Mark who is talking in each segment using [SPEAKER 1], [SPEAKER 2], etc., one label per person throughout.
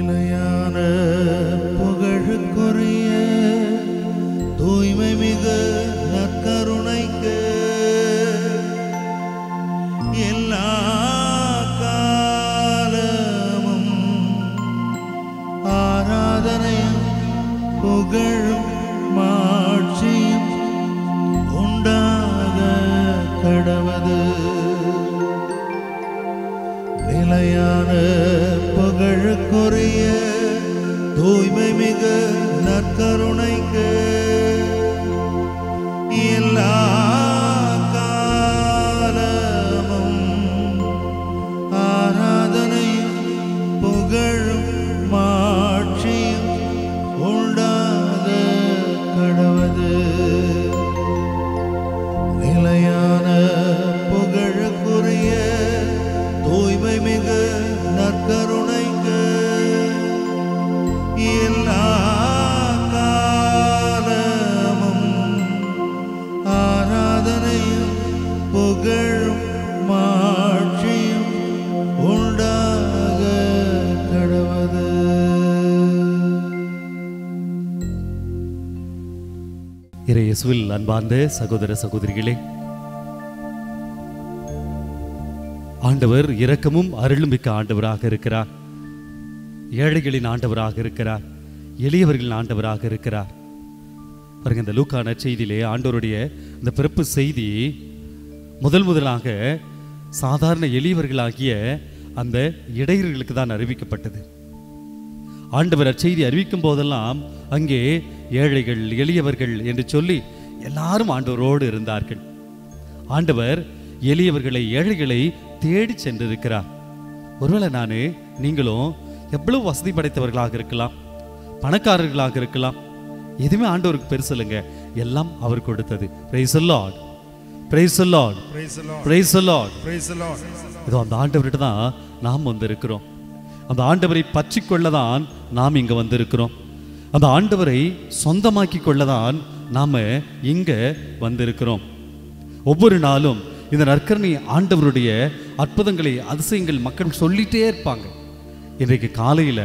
[SPEAKER 1] நிலையான புகழுக்குரிய தூய்மை மிகு நற்கருணைக்கு எல்லா காலமும் ஆராதனையும் புகழும் மாட்சியும் உண்டாக கடவது நிலையான புகழுக்குரிய தூய்மை மிகு நற்கருணைக்கு எல்லா காலமும் ஆராதனையும் புகழும் மாட்சியும் உண்டாக கடவது நிலையான புகழுக்குரிய தூய்மை மிகு நற்கருணைக்கு எல்லா காலமும் ஆராதனையும் புகழும் மாட்சியும் உண்டாக கடவது
[SPEAKER 2] இறையேசுவில் அன்பார்ந்த சகோதர சகோதரிகளே ஆண்டவர் இரக்கமும் அருளும் மிக்க ஆண்டவராக இருக்கிறார் ஏழைகளின் ஆண்டவராக இருக்கிறார் எளியவர்களின் ஆண்டவராக இருக்கிறார் பாருங்க இந்த லூக்கான செய்தியிலே ஆண்டவருடைய இந்த பிறப்பு செய்தி முதல் முதலாக சாதாரண எளியவர்களாகிய அந்த இடையர்களுக்கு தான் அறிவிக்கப்பட்டது ஆண்டவர் அச்செய்தி அறிவிக்கும் போதெல்லாம் அங்கே ஏழைகள் எளியவர்கள் என்று சொல்லி எல்லாரும் ஆண்டவரோடு இருந்தார்கள் ஆண்டவர் எளியவர்களை ஏழைகளை தேடி சென்றிருக்கிறார் ஒருவேளை நான் நீங்களும் எவ்வளவு வசதி படைத்தவர்களாக இருக்கலாம் பணக்காரர்களாக இருக்கலாம் எதுவுமே ஆண்டவருக்கு பெருசு இல்லைங்க எல்லாம் அவர் கொடுத்தது praise Lord praise Lord
[SPEAKER 3] Praise the Lord.
[SPEAKER 2] Praise Lord
[SPEAKER 3] Praise the Lord.
[SPEAKER 2] இதோ அந்த ஆண்டவர்கிட்ட தான் நாம் வந்திருக்கிறோம் அந்த ஆண்டவரை பற்றி கொள்ளதான் நாம் இங்க வந்திருக்கிறோம் அந்த ஆண்டவரை சொந்தமாக்கி கொள்ளதான் நாம இங்க வந்திருக்கிறோம் ஒவ்வொரு நாளும் இந்த நற்கரணி ஆண்டவருடைய அற்புதங்களை அதிசயங்கள் மக்கள் சொல்லிட்டே இருப்பாங்க இன்றைக்கு காலையில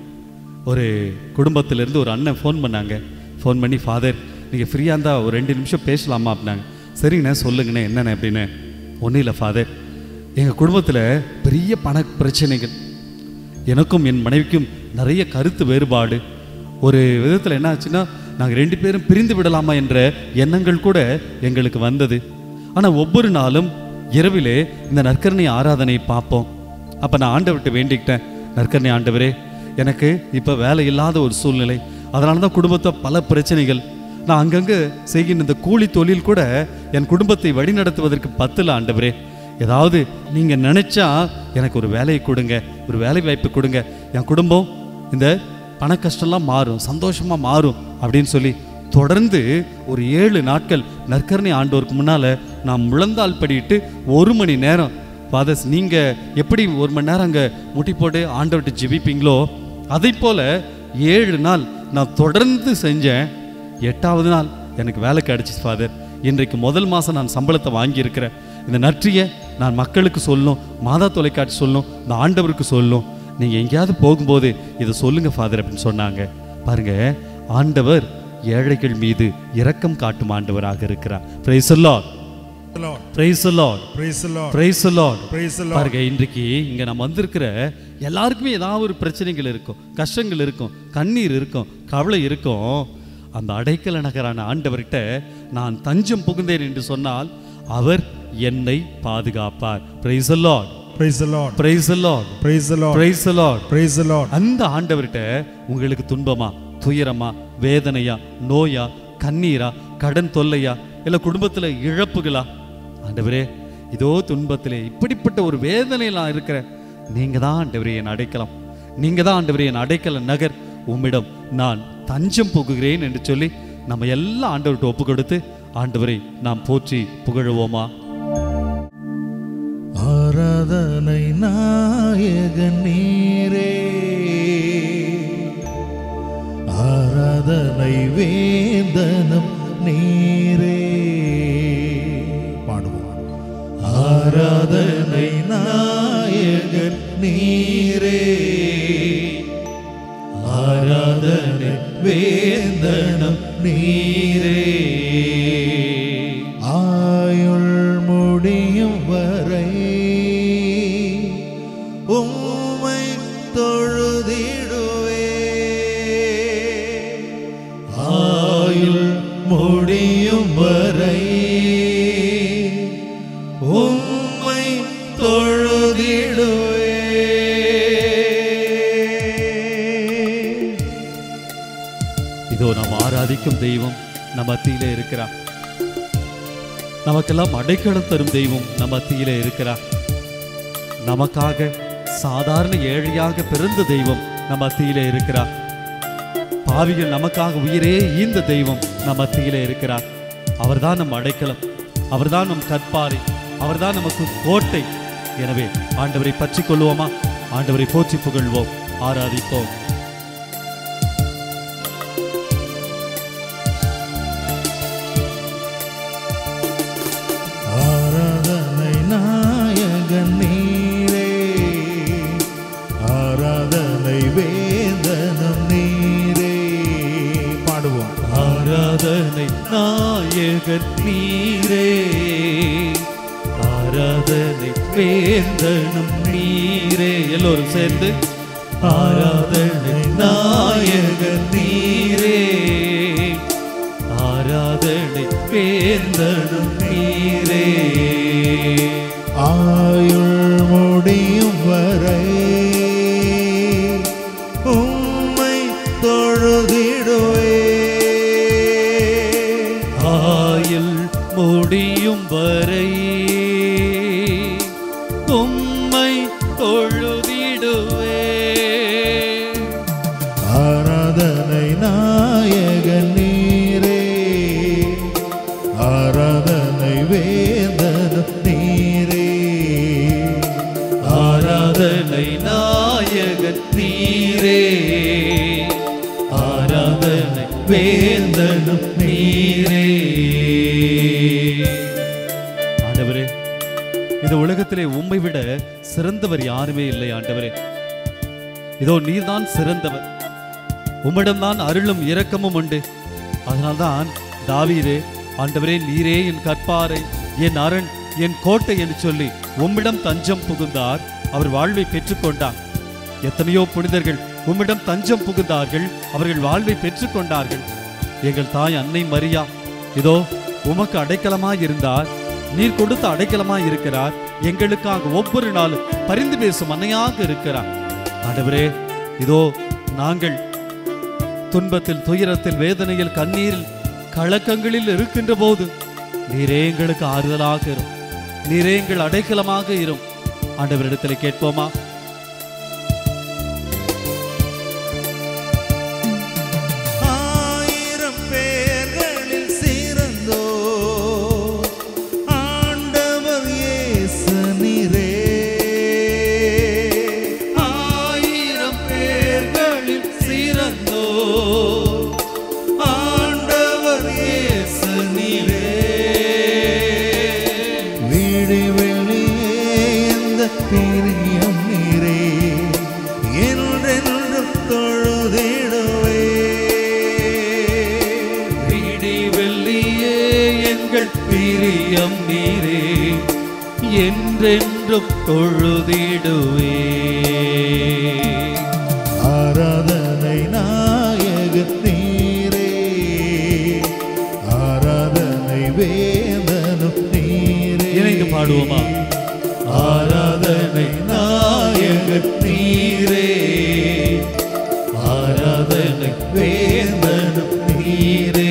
[SPEAKER 2] ஒரு குடும்பத்திலிருந்து ஒரு அண்ணன் ஃபோன் பண்ணாங்க ஃபோன் பண்ணி ஃபாதர் நீங்கள் ஃப்ரீயாக இருந்தால் ஒரு ரெண்டு நிமிஷம் பேசலாமா அப்படின்னாங்க சரிங்கண்ணே சொல்லுங்கண்ணே என்னண்ணே அப்படின்னு ஒன்றும் இல்லை ஃபாதர் எங்கள் குடும்பத்தில் பெரிய பண பிரச்சனைகள் எனக்கும் என் மனைவிக்கும் நிறைய கருத்து வேறுபாடு ஒரு விதத்தில் என்ன ஆச்சுன்னா நாங்கள் ரெண்டு பேரும் பிரிந்து விடலாமா என்ற எண்ணங்கள் கூட எங்களுக்கு வந்தது ஆனால் ஒவ்வொரு நாளும் இரவிலே இந்த நற்கரணை ஆராதனை பார்ப்போம் அப்போ நான் ஆண்டவர்கிட்ட வேண்டிக்கிட்டேன் நற்கரணை ஆண்டவரே எனக்கு இப்போ வேலை இல்லாத ஒரு சூழ்நிலை அதனால தான் குடும்பத்தை பல பிரச்சனைகள் நான் அங்கங்கே செய்கின்ற இந்த கூலி தொழில் கூட என் குடும்பத்தை வழிநடத்துவதற்கு பத்தில் ஆண்டவரே ஏதாவது நீங்கள் நினைச்சா எனக்கு ஒரு வேலையை கொடுங்க ஒரு வேலை வாய்ப்பு கொடுங்க என் குடும்பம் இந்த பண கஷ்டம்லாம் மாறும் சந்தோஷமா மாறும் அப்படின்னு சொல்லி தொடர்ந்து ஒரு ஏழு நாட்கள் நற்கரணை ஆண்டோருக்கு முன்னால நான் முழந்தால் படிட்டு ஒரு மணி நேரம் ஃபாதர்ஸ் நீங்க எப்படி ஒரு மணி நேரம் அங்க முட்டி போட்டு ஆண்டவர்கிட்ட ஜெபிப்பீங்களோ அதை போல ஏழு நாள் நான் தொடர்ந்து செஞ்சேன் எட்டாவது நாள் எனக்கு வேலை கிடைச்சிச்சு ஃபாதர் இன்றைக்கு முதல் மாதம் நான் சம்பளத்தை வாங்கியிருக்கிறேன் இந்த நன்றியை நான் மக்களுக்கு சொல்லணும் மாதா தொலைக்காட்சி சொல்லணும் இந்த ஆண்டவருக்கு சொல்லணும் நீங்கள் எங்கேயாவது போகும்போது இதை சொல்லுங்க ஃபாதர் அப்படின்னு சொன்னாங்க பாருங்க ஆண்டவர் ஏழைகள் மீது இரக்கம் காட்டும் ஆண்டவராக இருக்கிறார் praise Lord
[SPEAKER 3] The Lord.
[SPEAKER 2] Praise Lord
[SPEAKER 3] Praise the Lord.
[SPEAKER 2] Praise Lord
[SPEAKER 3] Praise the Lord.
[SPEAKER 2] பாருங்க இன்றைக்கு இங்க நம்ம வந்திருக்கிற எல்லாருக்குமே ஏதாவது ஒரு பிரச்சனைகள் இருக்கும் கஷ்டங்கள் இருக்கும் கண்ணீர் இருக்கும் கவலை இருக்கும் அந்த அடைக்கல நகரான ஆண்டவர்கிட்ட நான் தஞ்சம் புகுந்தேன் என்று சொன்னால் அவர் என்னை பாதுகாப்பார் praise Lord
[SPEAKER 3] Praise the Lord.
[SPEAKER 2] Praise Lord
[SPEAKER 3] Praise the Lord.
[SPEAKER 2] Praise Lord
[SPEAKER 3] Praise the Lord.
[SPEAKER 2] அந்த ஆண்டவர்கிட்ட உங்களுக்கு துன்பமா துயரமா வேதனையா நோயா கண்ணீரா கடன் தொல்லையா இல்ல குடும்பத்துல இழப்புகளா ஆண்டவரே இதோ துன்பத்திலே இப்படிப்பட்ட ஒரு வேதனையில நான் இருக்கிறேன் நீங்க தான் ஆண்டவரே என் அடைக்கலாம் நீங்க தான் ஆண்டவரே என் அடைக்கல நகர் உம்மிடம் நான் தஞ்சம் புகுகிறேன் என்று சொல்லி நம்ம எல்லாம் ஆண்டவர்கிட்ட ஒப்பு கொடுத்து ஆண்டவரை நாம் போற்றி புகழுவோமா
[SPEAKER 1] ஆராதனை நாயகன் நீரே ஆராதனை வேந்தனம் நீரே
[SPEAKER 3] பாடுவோம்
[SPEAKER 1] ஆராதனை நாயகன் நீரே ஆராதனை வேந்தனம் நீரே ஆயுள் முடியும் வரை உம்மை தொழுதிடுவே ஆயுள் முடியும் வரை உம்மை தொழுதிடுவே
[SPEAKER 2] இதோ நாம் ஆராதிக்கும் தெய்வம் நம் மத்தியிலே இருக்கிறார் நமக்கெல்லாம் அடைக்கலம் தரும் தெய்வம் நம் மத்தியிலே இருக்கிறார் நமக்காக சாதாரண ஏழையாக பிறந்த தெய்வம் நம் மத்தியிலே இருக்கிறார் பாவிகள் நமக்காக உயிரே ஈந்த தெய்வம் நம் மத்தியிலே இருக்கிறார் அவர்தான் நம் அடைக்கலம் அவர்தான் நம் கற்பாறை அவர்தான் நமக்கு கோட்டை எனவே ஆண்டவரை பற்றிக் கொள்வோமா ஆண்டவரை போற்றி புகழ்வோம் ஆராதிப்போம்
[SPEAKER 1] ஆராதனை நாயகன் நீரே ஆராதனை வேந்தனம் நீரே பாடுவோம்
[SPEAKER 2] ஆராதனை நாயகன் நீரே ஆராதனை வேந்தனும் நீரே எல்லோரும் சேர்ந்து ஆராதனை நாயகன் நீரே ஆராதனை வேந்தனும் நீரே
[SPEAKER 1] ஆயுள் முடியும் வரை உம்மை தொழுதிடுவே
[SPEAKER 2] ஆயுள் முடியும் வரை உம்மை தொழுதிடுவே
[SPEAKER 1] ஆராதனை நாயகன் நீரே ஆராதனை வேந்தனம் நீரே
[SPEAKER 2] ஆராதனை நாயகன் நீரே ஆராதனை வேந்தனும் நீரே ஆண்டவரே இந்த உலகத்திலே உம்மை விட சிறந்தவர் யாருமே இல்லை ஆண்டவரே இதோ நீர்தான் சிறந்தவர் உம்மிடம்தான் அருளும் இரக்கமும் உண்டு அதனால்தான் தாவீது ஆண்டவரே நீரே என் கற்பாரை என் அரண் என் கோட்டை என்று சொல்லி உம்மிடம் தஞ்சம் புகுந்தார் அவர் வாழ்வை பெற்றுக்கொண்டார் எத்தனையோ புனிதர்கள் உம்மிடம் தஞ்சம் புகுந்தார்கள் அவர்கள் வாழ்வை பெற்றுக்கொண்டார்கள் எங்கள் தாய் அன்னை மரியா இதோ உமக்கு அடைக்கலமாய் இருந்தார் நீர் கொடுத்த அடைக்கலமாய் இருக்கிறார் எங்களுக்காக ஒவ்வொரு நாளும் பரிந்து பேசும் அன்னையாக இருக்கிறார் ஆண்டவரே இதோ நாங்கள் துன்பத்தில் துயரத்தில் வேதனையில் கண்ணீரில் கலக்கங்களில் இருக்கின்ற போது நீரே எங்களுக்கு ஆறுதலாக இரும் நீரே எங்கள் அடைக்கலமாக இரும் ஆண்டவரிடத்தில் கேட்போமா
[SPEAKER 1] ஆயிரம் பேர்களில் சிறந்தோ ஆண்டவர் இயேசு நீரே
[SPEAKER 2] ஆயிரம் பேர்களில் சிறந்தோ
[SPEAKER 1] ஆண்டவர் இயேசு நீரே வீடு வெளியே இந்த பிரியம் நீரே என்றென்றும் தொழுதிடுவே
[SPEAKER 2] விடி வெள்ளியே எங்கள் பிரியம் நீரே என்றென்றும் தொழுதிடுவே
[SPEAKER 1] ஆராதனை நாயக நீரே ஆராதனை வேந்தனும் நீரே
[SPEAKER 2] இணைந்து பாடுவோமா
[SPEAKER 1] ஆராதனை நாயக நீரே ஆராதனை வேந்தனும் நீரே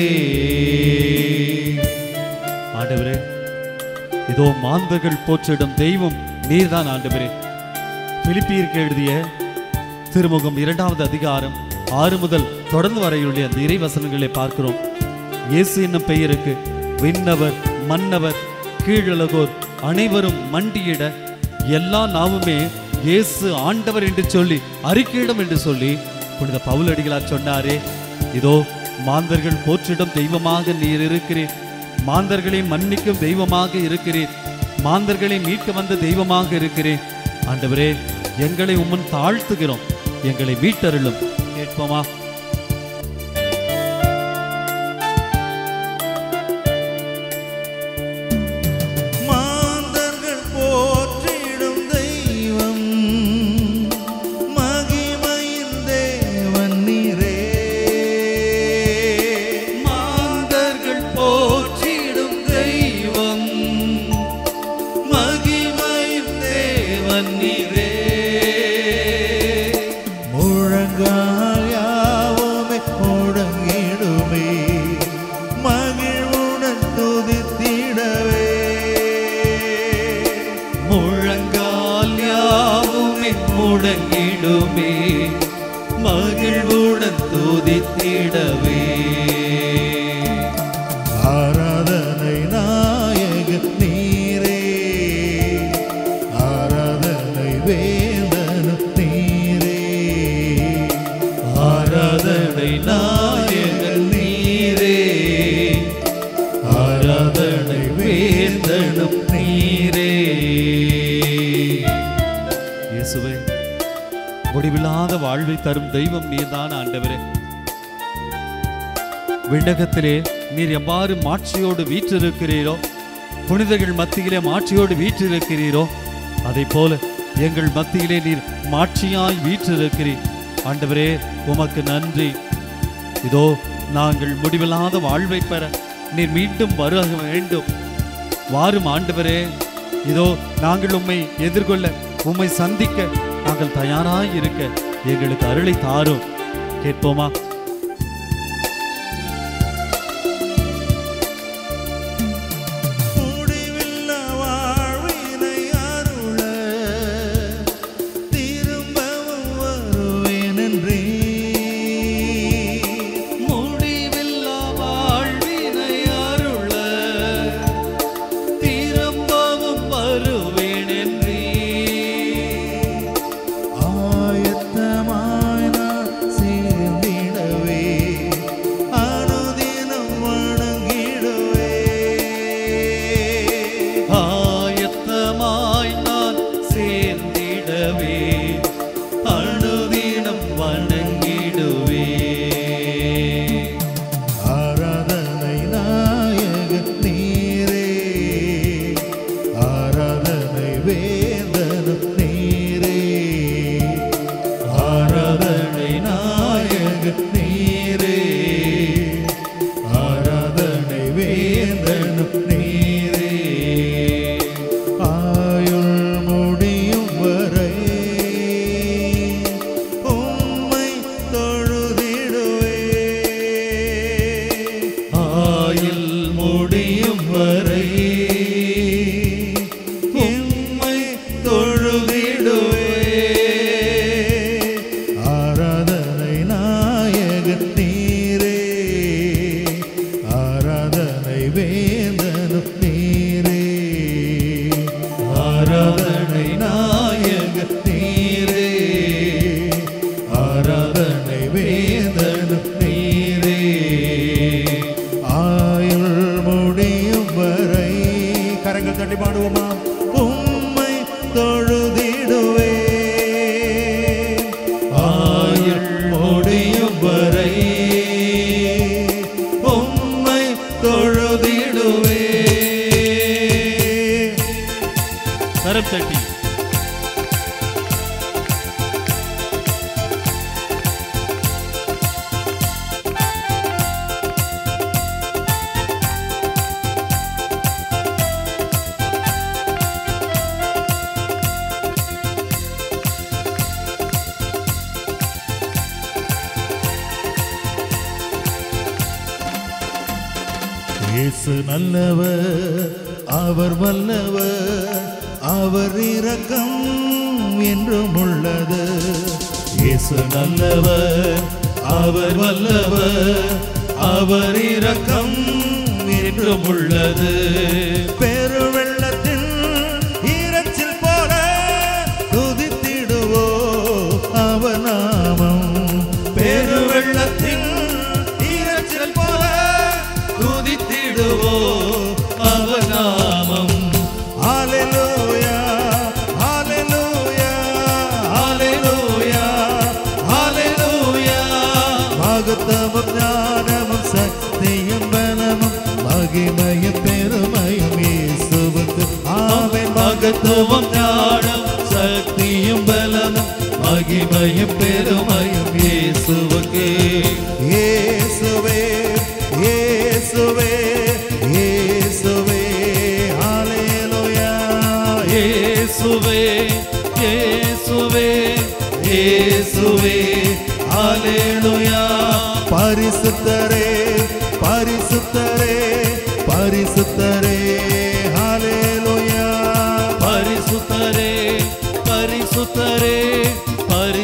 [SPEAKER 2] ஆண்டவரே இதோ மாந்தர்கள் போற்றிடும் தெய்வம் நீர்தான் ஆண்டவரே பிலிப்பியருக்கு எழுதிய திருமுகம் இரண்டாவது அதிகாரம் ஆறு முதல் தொடர்ந்து வரையுள்ள அந்த இறைவசனங்களை பார்க்கிறோம் இயேசு என்னும் பெயருக்கு விண்ணவர் மன்னவர் கீழலகோர் அனைவரும் மண்டியிட எல்லா நாவுமே இயேசு ஆண்டவர் என்று சொல்லி அறிக்கையிடம் என்று சொல்லி புனித பவுலடிகளார் சொன்னாரே இதோ மாந்தர்கள் போற்றிடும் தெய்வமாக நீர் இருக்கிறீர் மாந்தர்களை மன்னிக்கும் தெய்வமாக இருக்கிறீர் மாந்தர்களை மீட்க வந்த தெய்வமாக இருக்கிறேன் ஆண்டவரே எங்களை உம்மன் தாழ்த்துகிறோம் எங்களை மீட்டருளும் கேட்போமா
[SPEAKER 1] பாடிடுமே மகிழ்வுடன் துதித்திடவே
[SPEAKER 3] ஆராதனை நாயக நீரே ஆராதனை வேந்தனும் நீரே
[SPEAKER 1] ஆராதனை நாயகன் நீரே ஆராதனை வேந்தனும் நீரே
[SPEAKER 2] இயேசுவே முடிவில்லாத வாழ்வை தரும் தெய்வம் நீர்தான் ஆண்டவரே விண்ணகத்திலே நீர் எவ்வாறு மாட்சியோடு வீற்றிருக்கிறீரோ புனிதர்கள் மத்தியிலே மாட்சியோடு வீற்றிருக்கிறீரோ அதை போல எங்கள் மத்தியிலே நீர் மாட்சியாய் வீற்றிருக்கிறீர் ஆண்டவரே உமக்கு நன்றி இதோ நாங்கள் முடிவில்லாத வாழ்வை பெற நீர் மீண்டும் வருக வேண்டும் வாரும் ஆண்டவரே இதோ நாங்கள் உம்மை எதிர்கொள்ள உம்மை சந்திக்க நாங்கள் தயாராய் இருக்க எங்களுக்கு அருளை தாரும் கேட்போமா
[SPEAKER 3] முடிவில்லா வாழ்வினை அருள திரும்பவும் வருவேனென்றே
[SPEAKER 1] முடிவில்லா வாழ்வினை அருள திரும்பவும் வருவேன் என்றே
[SPEAKER 3] ஆயத்தமாய் நான் சேர்ந்திடவே அனுதினம் வணங்கிடுவே
[SPEAKER 1] ஆயத்தமாய் நான் சேர்ந்திடவே அனுதினம் வணங்கிடுவே
[SPEAKER 3] ஆராதனை நாயக நீரே ஆராதனை வேந்தனும் நீரே ஆராதனை நாயக நீரே ஆராதனை வேந்தனும் நீரே ஆயுள் முடியும் வரை உம்மை தொழுதிடுவே
[SPEAKER 1] ஆயுள் முடியும் வரை
[SPEAKER 3] உம்மை தொழுதிடுவே ஆராதனை நாயக நீரே ஆராதனை வேந்தனும் நீரே ஆராதனை நாயக நீரே ஆராதனை வேந்தனும் நீரே ஆயுள் முடியும் வரை கரங்கள் தட்டி பாடுவோமா உம்மை தொழுதிடுவே ஆயுள் முடியும் வரை உம்மை தொழுதிடுவே
[SPEAKER 2] கரம் தட்டி
[SPEAKER 3] இயேசு நல்லவர் அவர் வல்லவர் அவர் இரக்கம் என்றும் உள்ளது இயேசு நல்லவர் அவர் வல்லவர் அவர் இரக்கம் என்றும் உள்ளது பெருவெள்ளத்தில் ஈரச்சில் போல துதித்திடுவோ அவர் நாமம் பெருவெள்ளத்தில் ஈரச்சில் போல துதித்திடுவோ அவர் நாமம் ஹalleluya ஹalleluya ஹalleluya ஹalleluya மகத்துவம் ஞானமும் சக்தியும் பலமும் மகிமையும் பெருமையும் இயேசுவுக்கு ஆமென்
[SPEAKER 1] மகத்துவம் ஞானம் சக்தியும் பலனும் மகிமையும் பெருமையும் இயேசுவுக்கு
[SPEAKER 3] இயேசுவே இயேசுவே இயேசுவே ஹalleluya
[SPEAKER 1] இயேசுவே இயேசுவே இயேசுவே ஹalleluya
[SPEAKER 3] பரிசுத்தரே பரிசுத்தரே பரிசுத்தரே ஹalleluya
[SPEAKER 1] பரிசுத்தரே பரிசுத்தரே பரிசுத்தரே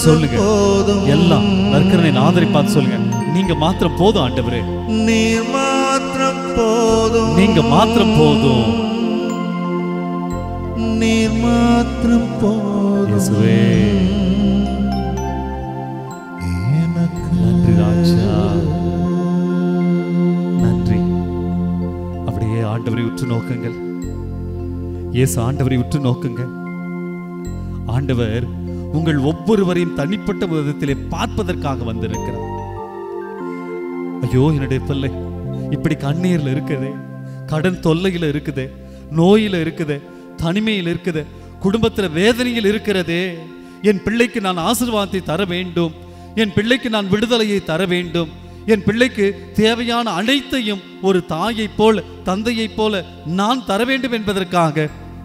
[SPEAKER 2] சொல்லுங்க
[SPEAKER 3] போதும்
[SPEAKER 2] எல்லாம் நற்கரனை ஆதரி பார்த்து சொல்லுங்க நீங்க மாத்திரம் போதும் ஆண்டவரே
[SPEAKER 3] நீர் மாத்திரம் போதும்
[SPEAKER 2] நீங்க மாத்திரம் போதும்
[SPEAKER 3] நீர் மாத்திரம் போதும்
[SPEAKER 2] இயேசுவே
[SPEAKER 3] எனக்கு
[SPEAKER 2] நன்றி ராஜா நன்றி அப்படியே ஆண்டவரை உற்று நோக்குங்கள் இயேசு ஆண்டவரை உற்று நோக்குங்கள் ஆண்டவர் உங்கள் ஒவ்வொருவரையும் தனிப்பட்ட விதத்திலே பார்ப்பதற்காக வந்திருக்கிறார் ஐயோ என்னுடைய பிள்ளை இப்படி கண்ணீர்ல இருக்குதே கடன் தொல்லையில இருக்குதே நோயில இருக்குதே தனிமையில் இருக்குதே குடும்பத்துல வேதனையில் இருக்கிறதே என் பிள்ளைக்கு நான் ஆசீர்வாதத்தை தர வேண்டும் என் பிள்ளைக்கு நான் விடுதலையை தர வேண்டும் என் பிள்ளைக்கு தேவையான அனைத்தையும் ஒரு தாயைப் போல தந்தையைப் போல நான் தர வேண்டும் என்பதற்காக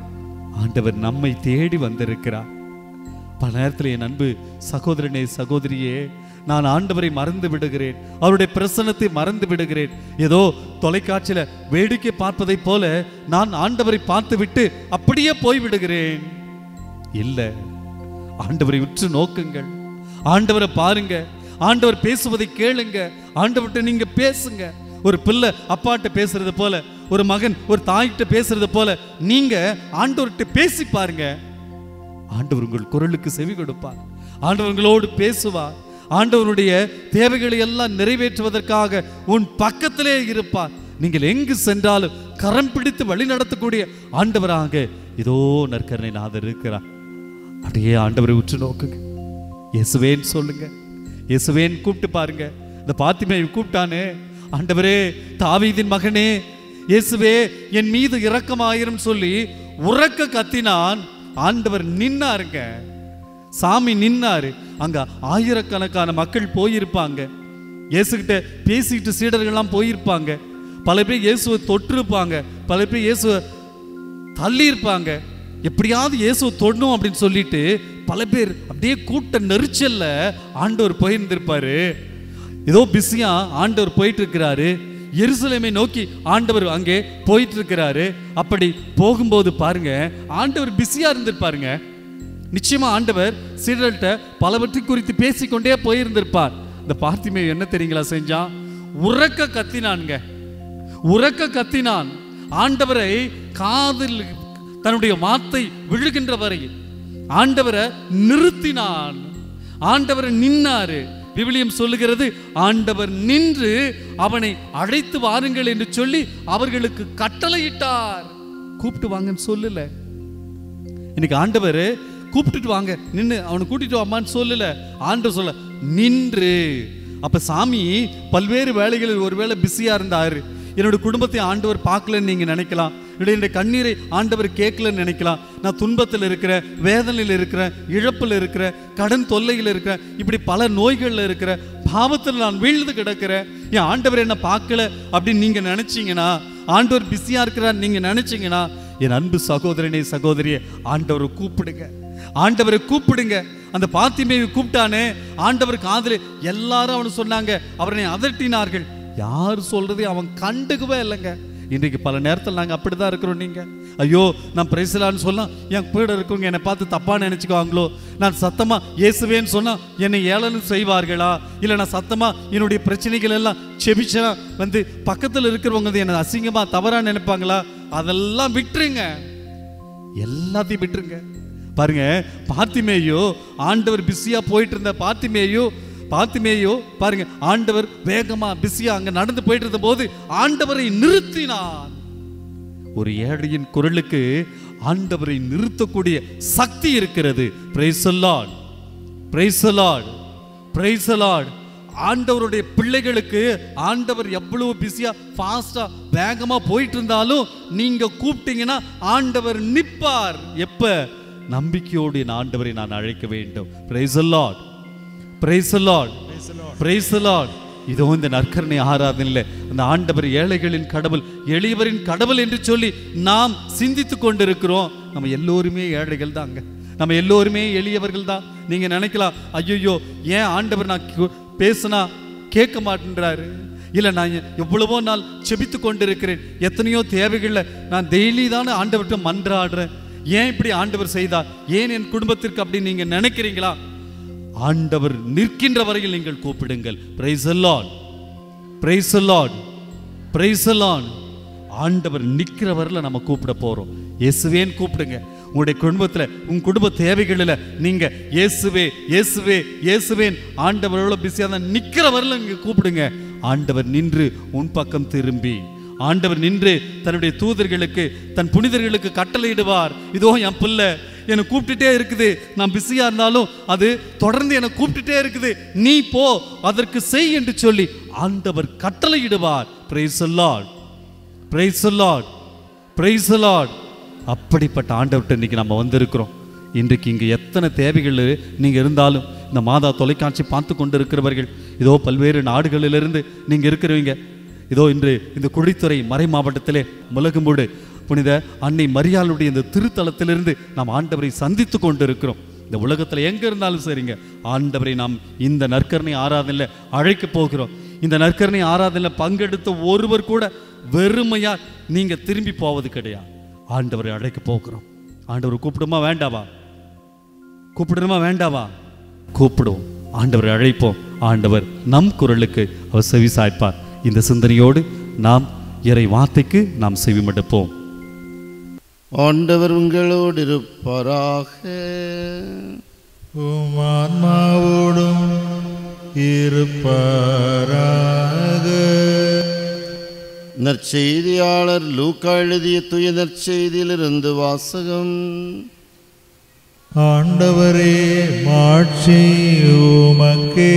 [SPEAKER 2] ஆண்டவர் நம்மை தேடி வந்திருக்கிறார் பல நேரத்தில் என் அன்பு சகோதரனே சகோதரியே நான் ஆண்டவரை மறந்து விடுகிறேன் அவருடைய பிரசன்னத்தை மறந்து விடுகிறேன் ஏதோ தொலைக்காட்சியில வேடிக்கை பார்ப்பதைப் போல நான் ஆண்டவரை பார்த்துவிட்டு அப்படியே போய் விடுகிறேன் இல்ல ஆண்டவரை உற்று நோக்குங்கள் ஆண்டவரை பாருங்க ஆண்டவர் பேசுவதை கேளுங்க ஆண்டவர்கிட்ட நீங்க பேசுங்க ஒரு பிள்ளை அப்பாட்ட பேசுறது போல ஒரு மகன் ஒரு தாய்கிட்ட பேசுறது போல நீங்க ஆண்டவர்கிட்ட பேசி பாருங்க ஆண்டவர் உங்கள் குரலுக்கு செவி கொடுப்பார் ஆண்டவர் உங்களோடு பேசுவார் ஆண்டவருடைய தேவைகளை எல்லாம் நிறைவேற்றுவதற்காக உன் பக்கத்திலே இருப்பார் நீங்கள் எங்கு சென்றாலும் கரம் பிடித்து வழி நடத்தக்கூடிய ஆண்டவராக இதோ நற்கரணை நாதர் இருக்கிறார் அப்படியே ஆண்டவரை உற்று நோக்குங்க இயேசுவேன்னு சொல்லுங்க இயேசுவேன்னு கூப்பிட்டு பாருங்க இந்த பாத்திமை கூப்பிட்டானே ஆண்டவரே தாவீதின் மகனே இயேசுவே என் மீது இரக்கமாயிரும் சொல்லி உறக்க கத்தினான் ஆண்டவர் நின்னாருங்க சாமி நின்னாரு அங்க ஆயிரக்கணக்கான மக்கள் போயிருப்பாங்க இயேசுகிட்ட பேசிக்கிட்டு சீடர்கள்லாம் போயிருப்பாங்க பல பேர் இயேசுவை தொட்டிருப்பாங்க பல பேர் இயேசுவை தள்ளி இருப்பாங்க எப்படியாவது இயேசுவை தொடணும் அப்படின்னு சொல்லிட்டு பல பேர் அப்படியே கூட்ட நெரிச்சல்ல ஆண்டவர் போயிருந்திருப்பாரு ஏதோ பிஸியா ஆண்டவர் போயிட்டு இருக்கிறாரு எருசலேமை நோக்கி ஆண்டவர் அங்கே போயிட்டு இருக்கிறாரு அப்படி போகும்போது பாருங்க ஆண்டவர் பிஸியா இருந்திருப்பாருங்க நிச்சயமா ஆண்டவர் சீடர்கள்ட்ட பலவற்றை குறித்து பேசிக்கொண்டே போயிருந்திருப்பார் இந்த பார்த்திமே என்ன தெரியுங்களா செஞ்சான் உறக்க கத்தினான்ங்க உறக்க கத்தினான் ஆண்டவரை காதில் தன்னுடைய வார்த்தை விழுகின்ற வரை ஆண்டவரை நிறுத்தினான் ஆண்டவரை நின்னாரு விவிலியம் சொல்லுகிறது ஆண்டவர் நின்று அவனை அழைத்து வாருங்கள் என்று சொல்லி அவர்களுக்கு கட்டளையிட்டார் கூப்பிட்டு வாங்கன்னு சொல்லல இன்னைக்கு ஆண்டவர் கூப்பிட்டுட்டு வாங்க நின்று அவனை கூட்டிட்டு வாமான்னு சொல்லல ஆண்டவர் சொல்ல நின்று அப்ப சாமி பல்வேறு வேலைகளில் ஒருவேளை பிஸியா இருந்தாரு என்னோட குடும்பத்தை ஆண்டவர் பார்க்கலன்னு நீங்க நினைக்கலாம் இல்லை என்னுடைய கண்ணீரை ஆண்டவர் கேட்கலன்னு நினைக்கலாம் நான் துன்பத்தில் இருக்கிறேன் வேதனையில் இருக்கிறேன் இழப்பில் இருக்கிறேன் கடன் தொல்லையில் இருக்கிறேன் இப்படி பல நோய்களில் இருக்கிற பாவத்தில் நான் வீழ்ந்து கிடக்கிறேன் என் ஆண்டவர் என்ன பார்க்கல அப்படின்னு நீங்க நினைச்சீங்கன்னா ஆண்டவர் பிஸியா இருக்கிறார் நீங்க நினைச்சீங்கன்னா என் அன்பு சகோதரனே சகோதரியே ஆண்டவரை கூப்பிடுங்க ஆண்டவரை கூப்பிடுங்க அந்த பாத்திமையை கூப்பிட்டானே ஆண்டவர் காதுல எல்லாரும் அவனு சொன்னாங்க அவனை அதட்டினார்கள் யார் சொல்றதை அவன் கண்டுக்கவே இல்லைங்க இன்றைக்கு பல நேரத்தில் நாங்கள் அப்படிதான் இருக்கிறோம் நீங்க ஐயோ நான் பிரைசலான்னு சொன்னா என் கூட இருக்கவங்க என்னை பார்த்து தப்பா நினைச்சுக்குவாங்களோ நான் சத்தமா இயேசுவேன்னு சொன்னா என்னை ஏளனம் செய்வார்களா இல்லை நான் சத்தமா என்னுடைய பிரச்சனைகள் எல்லாம் செபிச்சா வந்து பக்கத்தில் இருக்கிறவங்க வந்து என்னை அசிங்கமா தவறா நினைப்பாங்களா அதெல்லாம் விட்டுருங்க எல்லாத்தையும் விட்டுருங்க பாருங்க பாத்திமேயோ ஆண்டவர் பிஸியா போயிட்டு இருந்த பாத்திமேயோ பாத்திமேயோ பாருங்க ஆண்டவர் வேகமா பிஸியா அங்க நடந்து போயிட்டு இருந்த போது ஆண்டவரை நிறுத்தினான் ஒரு ஏழையின் குரலுக்கு ஆண்டவரை நிறுத்தக்கூடிய சக்தி இருக்கிறது praise Lord praise Lord praise Lord ஆண்டவருடைய பிள்ளைகளுக்கு ஆண்டவர் எவ்வளவு பிஸியா ஃபாஸ்டா வேகமா போயிட்டு இருந்தாலும் நீங்க கூப்பிட்டீங்கன்னா ஆண்டவர் நிப்பார் எப்ப நம்பிக்கையோடு என் ஆண்டவரை நான் அழைக்க வேண்டும் praise Lord praise Lord praise Lord இதோ இந்த நற்கரணை ஆராதனையில் அந்த ஆண்டவர் ஏழைகளின் கடவுள் எளியவரின் கடவுள் என்று சொல்லி நாம் சிந்தித்து கொண்டிருக்கிறோம் நம்ம எல்லோருமே ஏழைகள் தாங்க நம்ம எல்லோருமே எளியவர்கள் தான் நீங்க நினைக்கலாம் ஐயோ ஏன் ஆண்டவர் நான் கு- பேசுனா கேட்க மாட்டேன்றாரு இல்ல நான் எவ்வளவோ நாள் செபித்து கொண்டிருக்கிறேன் எத்தனையோ தேவைகள்ல நான் டெய்லி தானே ஆண்டவர்கிட்ட மன்றாடுறேன் ஏன் இப்படி ஆண்டவர் செய்தார் ஏன் என் குடும்பத்திற்கு அப்படி நீங்க நினைக்கிறீங்களா ஆண்டவர் நிற்கின்ற வரையில் நீங்கள் கூப்பிடுங்கள் praise Lord praise Lord praise Lord ஆண்டவர் நிற்கிற வரையில் நம்ம கூப்பிட போறோம் இயேசுவேன்னு கூப்பிடுங்க உங்களுடைய குடும்பத்தில் உங்க குடும்ப தேவைகளில் நீங்க இயேசுவே இயேசுவே இயேசுவேன் ஆண்டவர் எவ்வளோ பிஸியாக தான் நிற்கிற வரையில் நீங்க கூப்பிடுங்க ஆண்டவர் நின்று உன் பக்கம் திரும்பி ஆண்டவர் நின்று தன்னுடைய தூதர்களுக்கு தன் புனிதர்களுக்கு கட்டளையிடுவார் இதோ என் பிள்ளை என்னை கூப்பிட்டுட்டே இருக்குது நான் பிஸியா இருந்தாலும் அது தொடர்ந்து என்னை கூப்பிட்டுட்டே இருக்குது நீ போ அதற்கு செய் என்று சொல்லி ஆண்டவர் கட்டளையிடுவார் praise Lord praise Lord praise Lord அப்படிப்பட்ட ஆண்டவர்கிட்ட இன்னைக்கு நம்ம வந்திருக்கிறோம் இன்றைக்கு இங்கே எத்தனை தேவைகள் நீங்கள் இருந்தாலும் இந்த மாதா தொலைக்காட்சி பார்த்து கொண்டு இருக்கிறவர்கள் இதோ பல்வேறு நாடுகளிலிருந்து நீங்கள் இருக்கிறவங்க இதோ இன்று இந்த குழித்துறை மறை மாவட்டத்திலே முலகும்போடு புனித அன்னை மரியாளுடைய இந்த திருத்தலத்திலிருந்து நாம் ஆண்டவரை சந்தித்து கொண்டு இருக்கிறோம் இந்த உலகத்தில் எங்கே இருந்தாலும் சரிங்க ஆண்டவரை நாம் இந்த நற்கரணை ஆராதனையில் அழைக்க போகிறோம் இந்த நற்கரணை ஆராதனையில் பங்கெடுத்த ஒருவர் கூட வெறுமையா நீங்க திரும்பி போவது கிடையாது ஆண்டவரை அழைக்க போகிறோம் ஆண்டவர் கூப்பிடுமா வேண்டாவா கூப்பிடணுமா வேண்டாவா கூப்பிடுவோம் ஆண்டவரை அழைப்போம் ஆண்டவர் நம் குரலுக்கு அவர் செவி சாய்ப்பார் இந்த சிந்தனையோடு நாம் இறை வார்த்தைக்கு நாம் செவிமடுப்போம்
[SPEAKER 4] ஆண்டவர் உங்களோடு இருப்பாராக
[SPEAKER 3] உம் ஆன்மாவோடும் இருப்பாராக
[SPEAKER 4] நற்செய்தியாளர் லூக்கா எழுதிய தூய நற்செய்தியிலிருந்து வாசகம்
[SPEAKER 3] ஆண்டவரே மாட்சி உமக்கே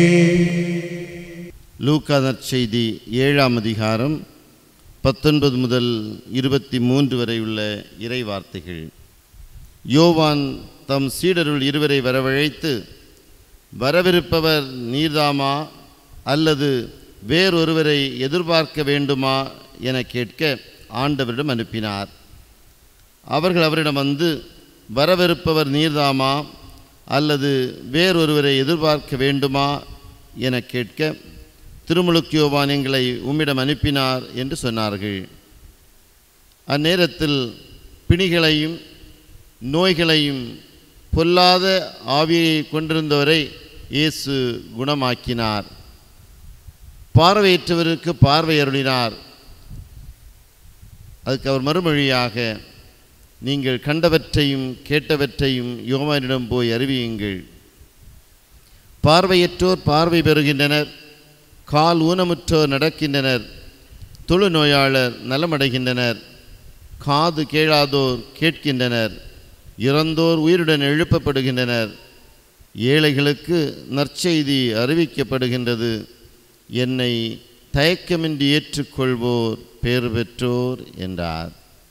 [SPEAKER 4] லூக்கா நற்செய்தி ஏழாம் அதிகாரம் பத்தொன்பது முதல் இருபத்தி மூன்று வரை உள்ள இறை வார்த்தைகள் யோவான் தம் சீடருள் இருவரை வரவழைத்து வரவிருப்பவர் நீர்தாமா அல்லது வேறொருவரை எதிர்பார்க்க வேண்டுமா என கேட்க ஆண்டவரிடம் அனுப்பினார் அவர்கள் அவரிடம் வந்து வரவிருப்பவர் நீர்தாமா அல்லது வேறொருவரை எதிர்பார்க்க வேண்டுமா என கேட்க திருமுழுக்கு யோவான் எங்களை உம்மிடம் அனுப்பினார் என்று சொன்னார்கள் அந்நேரத்தில் பிணிகளையும் நோய்களையும் பொல்லாத ஆவியை கொண்டிருந்தவரை இயேசு குணமாக்கினார் பார்வையற்றவருக்கு பார்வை அருளினார் அதுக்கு அவர் மறுமொழியாக நீங்கள் கண்டவற்றையும் கேட்டவற்றையும் யோவானிடம் போய் அறிவியுங்கள் பார்வையற்றோர் பார்வை பெறுகின்றனர் கால் ஊனமுற்றோர் நடக்கின்றனர் தொழுநோயாளர் நலமடைகின்றனர் காது கேளாதோர் கேட்கின்றனர் இறந்தோர் உயிருடன் எழுப்பப்படுகின்றனர் ஏழைகளுக்கு நற்செய்தி அறிவிக்கப்படுகின்றது என்னை தயக்கமின்றி ஏற்றுக்கொள்வோர் பேறு பெற்றோர் என்றார்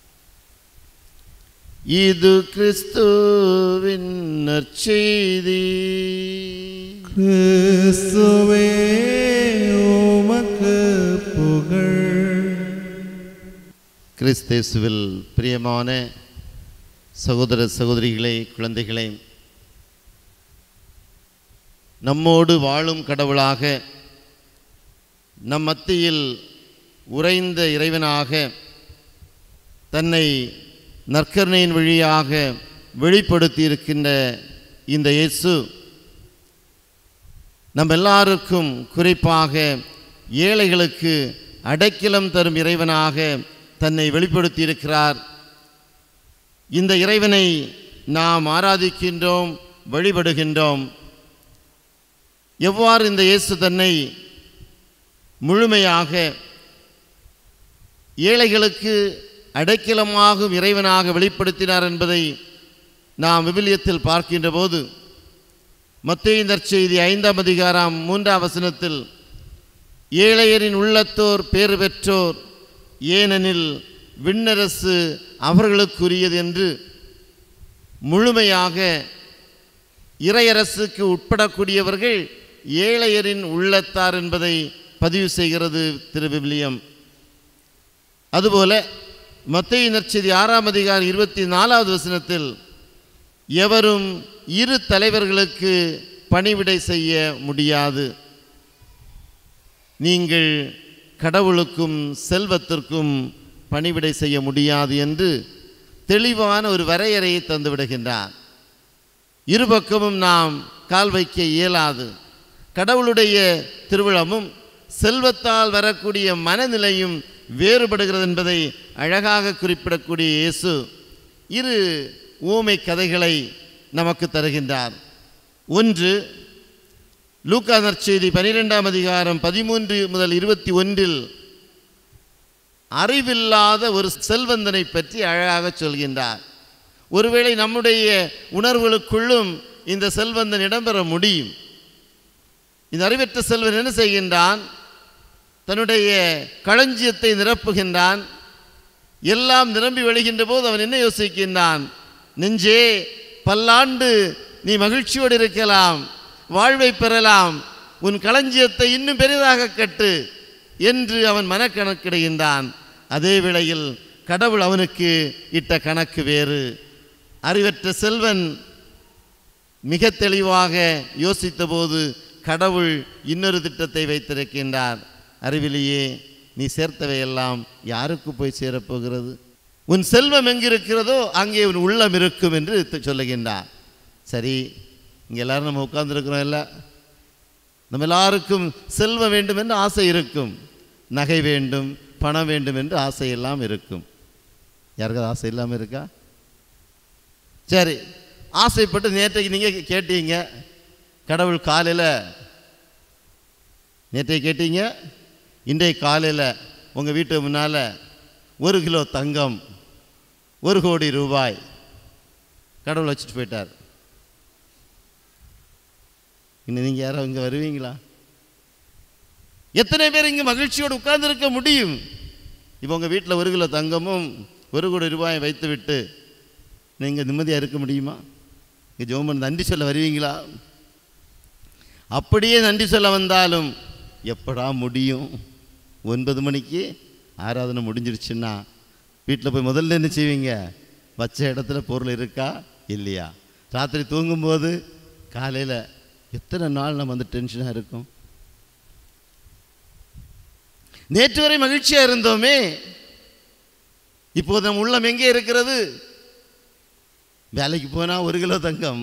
[SPEAKER 4] இது கிறிஸ்துவின் நற்செய்தி
[SPEAKER 3] கிறிஸ்துவே உமக்கு புகழ்
[SPEAKER 4] கிறிஸ்தேசுவில் பிரியமான சகோதர சகோதரிகளே குழந்தைகளே நம்மோடு வாழும் கடவுளாக நம் மத்தியில் உறைந்த இறைவனாக தன்னை நற்கருணையின் வழியாக வெளிப்படுத்தி இருக்கின்ற இந்த இயேசு நம் எல்லாருக்கும் குறிப்பாக ஏழைகளுக்கு அடைக்கலம் தரும் இறைவனாக தன்னை வெளிப்படுத்தி இருக்கிறார் இந்த இறைவனை நாம் ஆராதிக்கின்றோம் வழிபடுகின்றோம் எவ்வாறு இந்த இயேசு தன்னை முழுமையாக ஏழைகளுக்கு அடைக்கலமாகும் இறைவனாக வெளிப்படுத்தினார் என்பதை நாம் விவிலியத்தில் பார்க்கின்ற போது மத்தேயு நற்செய்தி ஐந்தாம் அதிகாரம் மூன்றாம் வசனத்தில் ஏழையரின் உள்ளத்தோர் பேறு பெற்றோர் ஏனெனில் விண்ணரசு அவர்களுக்குரியது என்று முழுமையாக இறையரசுக்கு உட்படக்கூடியவர்கள் ஏழையரின் உள்ளத்தார் என்பதை பதிவு செய்கிறது திருவிவிலியம் அதுபோல மத்திய நற்செய்தி ஆறாம் அதிகாரம் இருபத்தி நாலாவது வசனத்தில் எவரும் இரு தலைவர்களுக்கு பணிவிடை செய்ய முடியாது நீங்கள் கடவுளுக்கும் செல்வத்திற்கும் பணிவிடை செய்ய முடியாது என்று தெளிவான ஒரு வரையறையை தந்து விடுகின்றார் இருபக்கமும் நாம் கால் வைக்க இயலாது கடவுளுடைய திருவிழமும் செல்வத்தால் வரக்கூடிய மனநிலையும் வேறுபடுகிறது என்பதை அழகாக குறிப்பிடக்கூடிய இயேசு இரு ஊமை கதைகளை நமக்கு தருகின்றார் ஒன்று லூக்கா நற்செய்தி பனிரெண்டாம் அதிகாரம் பதிமூன்று முதல் இருபத்தி ஒன்றில் அறிவில்லாத ஒரு செல்வந்தனை பற்றி அழகாக சொல்கின்றார் ஒருவேளை நம்முடைய உணர்வுகளுக்குள்ளும் இந்த செல்வந்தன் இடம்பெற முடியும் இந்த அறிவற்ற செல்வன் என்ன செய்கின்றான் தன்னுடைய களஞ்சியத்தை நிரப்புகின்றான் எல்லாம் நிரம்பி வழிகின்ற போது அவன் என்ன யோசிக்கின்றான் நெஞ்சே பல்லாண்டு நீ மகிழ்ச்சியோடு இருக்கலாம் வாழ்வை பெறலாம் உன் களஞ்சியத்தை இன்னும் பெரிதாக கட்டு என்று அவன் மனக்கணக்கிடுகின்றான் அதே வேளையில் கடவுள் அவனுக்கு இட்ட கணக்கு வேறு அறிவற்ற செல்வன் மிக தெளிவாக யோசித்தபோது கடவுள் இன்னொரு திட்டத்தை வைத்திருக்கின்றார் அறிவிலேயே நீ சேர்த்தவையெல்லாம் யாருக்கு போய் சேரப்போகிறது உன் செல்வம் எங்கிருக்கிறதோ அங்கே உன் உள்ளம் இருக்கும் என்று தி- சொல்லுகின்றார் சரி இங்கே எல்லாரும் நம்ம உட்கார்ந்துருக்கிறோம் இல்லை நம்ம எல்லாருக்கும் செல்வம் வேண்டும் என்று ஆசை இருக்கும் நகை வேண்டும் பணம் வேண்டும் என்று ஆசை எல்லாம் இருக்கும் யாருக்காவது ஆசை இல்லாமல் இருக்கா சரி ஆசைப்பட்டு நேற்றைக்கு நீங்கள் கேட்டீங்க கடவுள் காலையில் நேற்றைக்கு கேட்டீங்க இன்றைய காலையில் உங்கள் வீட்டு முன்னால் ஒரு கிலோ தங்கம் ஒரு கோடி ரூபாய் கடவுள் வச்சுட்டு போயிட்டார் இன்னும் நீங்கள் யாரோ இங்கே வருவீங்களா எத்தனை பேர் இங்கே மகிழ்ச்சியோடு உட்கார்ந்திருக்க முடியும் இப்போ உங்கள் வீட்டில் ஒரு கிலோ தங்கமும் ஒரு கோடி ரூபாயை வைத்து விட்டு நீங்கள் நிம்மதியாக இருக்க முடியுமா இங்கே ஜோமன் நன்றி சொல்ல வருவீங்களா அப்படியே நன்றி சொல்ல வந்தாலும் எப்படா முடியும் ஒன்பது மணிக்கு ஆராதனை முடிஞ்சிருச்சுன்னா வீட்டில் போய் முதல்ல என்ன செய்வீங்க வச்ச இடத்துல பொருள் இருக்கா இல்லையா ராத்திரி தூங்கும்போது காலையில் எத்தனை நாள் நம்ம வந்து டென்ஷனாக இருக்கும் நேற்று வரை மகிழ்ச்சியாக இருந்தோமே இப்போது நம் உள்ளம் எங்கே இருக்கிறது வேலைக்கு போனால் ஒரு கிலோ தங்கம்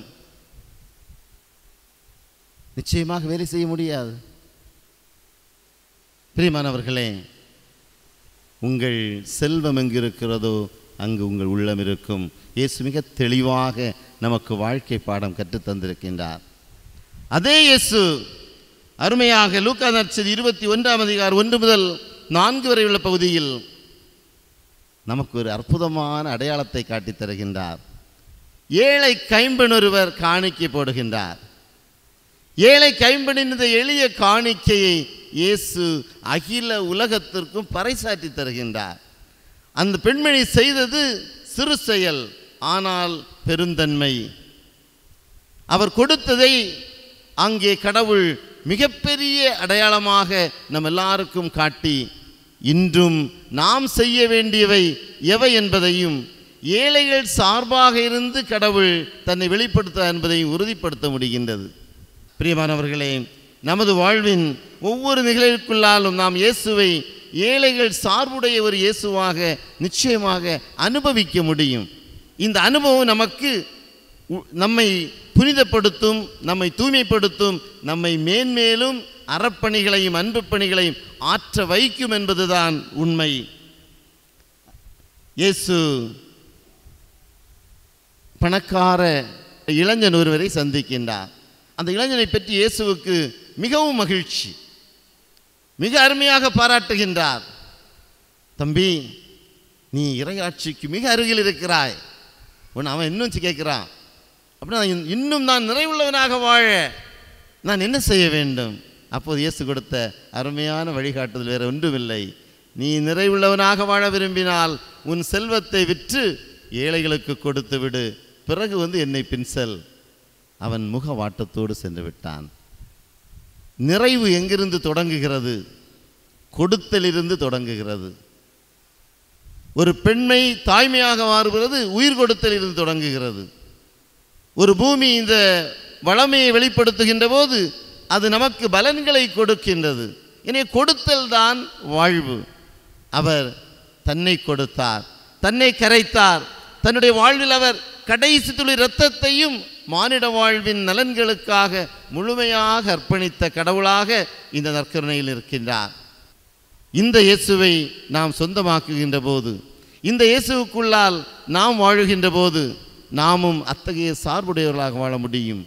[SPEAKER 4] நிச்சயமாக வேலை செய்ய முடியாது பிரியமானவர்களே உங்கள் செல்வம் எங்கு இருக்கிறதோ அங்கு உங்கள் உள்ளம் இருக்கும் இயேசு மிக தெளிவாக நமக்கு வாழ்க்கை பாடம் கற்றுத் தந்திருக்கின்றார் அதே இயேசு அருமையாக லூக்கா நற்செய்தி இருபத்தி ஒன்றாம் அதிகாரம் ஒன்று முதல் நான்கு வரை உள்ள பகுதியில் நமக்கு ஒரு அற்புதமான அடையாளத்தை காட்டித் தருகின்றார் ஏழை கைம்பெண் ஒருவர் காணிக்கை போடுகின்றார் ஏழை கைம்பெண்ணின் இந்த எளிய காணிக்கையை இயேசு அகில உலகத்திற்கும் பறைசாற்றி தருகின்றார் அந்த பெண்மணி செய்தது சிறு செயல் ஆனால் பெருந்தன்மை அவர் கொடுத்ததை அங்கே கடவுள் மிகப்பெரிய அடையாளமாக நம் எல்லாருக்கும் காட்டி இன்றும் நாம் செய்ய வேண்டியவை எவை என்பதையும் ஏழைகள் சார்பாக இருந்து கடவுள் தன்னை வெளிப்படுத்த என்பதையும் உறுதிப்படுத்த முடிகின்றது பிரியமானவர்களே நமது வாழ்வின் ஒவ்வொரு நிகழ்வுக்குள்ளாலும் நாம் இயேசுவை ஏழைகள் சார்புடைய ஒரு இயேசுவாக நிச்சயமாக அனுபவிக்க முடியும் இந்த அனுபவம் நமக்கு உ- நம்மை புனிதப்படுத்தும் நம்மை தூய்மைப்படுத்தும் நம்மை மேன்மேலும் அறப்பணிகளையும் அன்பு பணிகளையும் ஆற்ற வைக்கும் என்பதுதான் உண்மை இயேசு பணக்கார இளைஞன் ஒருவரை சந்திக்கின்றார் அந்த இளைஞனை பற்றி இயேசுவுக்கு மிகவும் மகிழ்ச்சி மிக அருமையாக பாராட்டுகின்றார் தம்பி நீ இறையாட்சிக்கு மிக அருகில் இருக்கிறாய் உன் அவன் இன்னும் கேட்குறான் அப்படின்னா இன்- இன்னும் நான் நிறைவுள்ளவனாக வாழ நான் என்ன செய்ய வேண்டும் அப்போது இயேசு கொடுத்த அருமையான வழிகாட்டுதல் வேறு ஒன்றுமில்லை நீ நிறைவுள்ளவனாக வாழ விரும்பினால் உன் செல்வத்தை விற்று ஏழைகளுக்கு கொடுத்து விடு பிறகு வந்து என்னை பின்செல் அவன் முக வாட்டத்தோடு சென்று விட்டான் நிறைவு எங்கிருந்து தொடங்குகிறது கொடுத்தலிருந்து தொடங்குகிறது ஒரு பெண்மை தாய்மையாக மாறுகிறது உயிர் கொடுத்தலிருந்து தொடங்குகிறது ஒரு பூமி இந்த வளமையை வெளிப்படுத்துகின்ற போது அது நமக்கு பலன்களை கொடுக்கின்றது எனவே கொடுத்தல் தான் வாழ்வு அவர் தன்னை கொடுத்தார் தன்னை கரைத்தார் தன்னுடைய வாழ்வில் அவர் கடைசி துளி இரத்தத்தையும் மானிட வாழ்வின் நலன்களுக்காக முழுமையாக அர்ப்பணித்த கடவுளாக இந்த நற்கருணையில் இருக்கின்றார் இந்த இயேசுவை நாம் சொந்தமாக்குகின்ற போது இந்த இயேசுவுக்குள்ளால் நாம் வாழுகின்ற போது நாமும் அத்தகைய சார்புடையவர்களாக வாழ முடியும்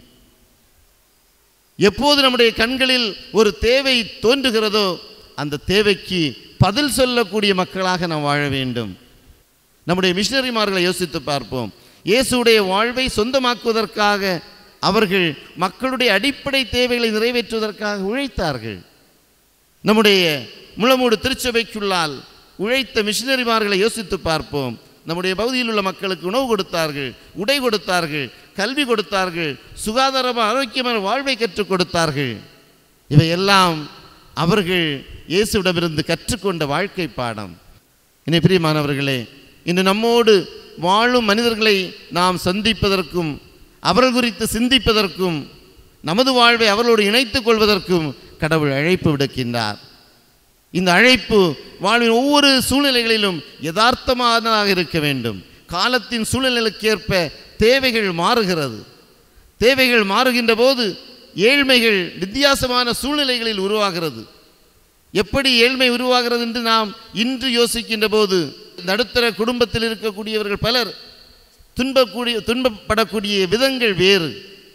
[SPEAKER 4] எப்போது நம்முடைய கண்களில் ஒரு தேவை தோன்றுகிறதோ அந்த தேவைக்கு பதில் சொல்லக்கூடிய மக்களாக நாம் வாழ வேண்டும் நம்முடைய மிஷினரிமார்களை யோசித்து பார்ப்போம் இயேசுடைய வாழ்வை சொந்தமாக்குவதற்காக அவர்கள் மக்களுடைய அடிப்படை தேவைகளை நிறைவேற்றுவதற்காக உழைத்தார்கள் நம்முடைய முளமூடு திருச்சபைக்குள்ளால் உழைத்த மிஷினரிமார்களை யோசித்து பார்ப்போம் நம்முடைய பகுதியில் உள்ள மக்களுக்கு உணவு கொடுத்தார்கள் உடை கொடுத்தார்கள் கல்வி கொடுத்தார்கள் சுகாதாரமான ஆரோக்கியமான வாழ்வை கற்றுக் கொடுத்தார்கள் இவையெல்லாம் அவர்கள் இயேசுவிடமிருந்து கற்றுக்கொண்ட வாழ்க்கை பாடம் இனி பிரியமானவர்களே இன்று நம்மோடு வாழும் மனிதர்களை நாம் சந்திப்பதற்கும் அவர்கள் குறித்து சிந்திப்பதற்கும் நமது வாழ்வை அவர்களோடு இணைத்துக் கொள்வதற்கும் கடவுள் அழைப்பு விடுக்கின்றார் இந்த அழைப்பு வாழ்வின் ஒவ்வொரு சூழ்நிலைகளிலும் யதார்த்தமானதாக இருக்க வேண்டும் காலத்தின் சூழ்நிலைக்கேற்ப தேவைகள் மாறுகிறது தேவைகள் மாறுகின்ற போது ஏழ்மைகள் வித்தியாசமான சூழ்நிலைகளில் உருவாகிறது எப்படி ஏழ்மை உருவாகிறது என்று நாம் இன்று யோசிக்கின்ற போது நடுத்தர குடும்பத்தில் இருக்கக்கூடியவர்கள் பலர் துன்பக்கூடிய துன்பப்படக்கூடிய விதங்கள் வேறு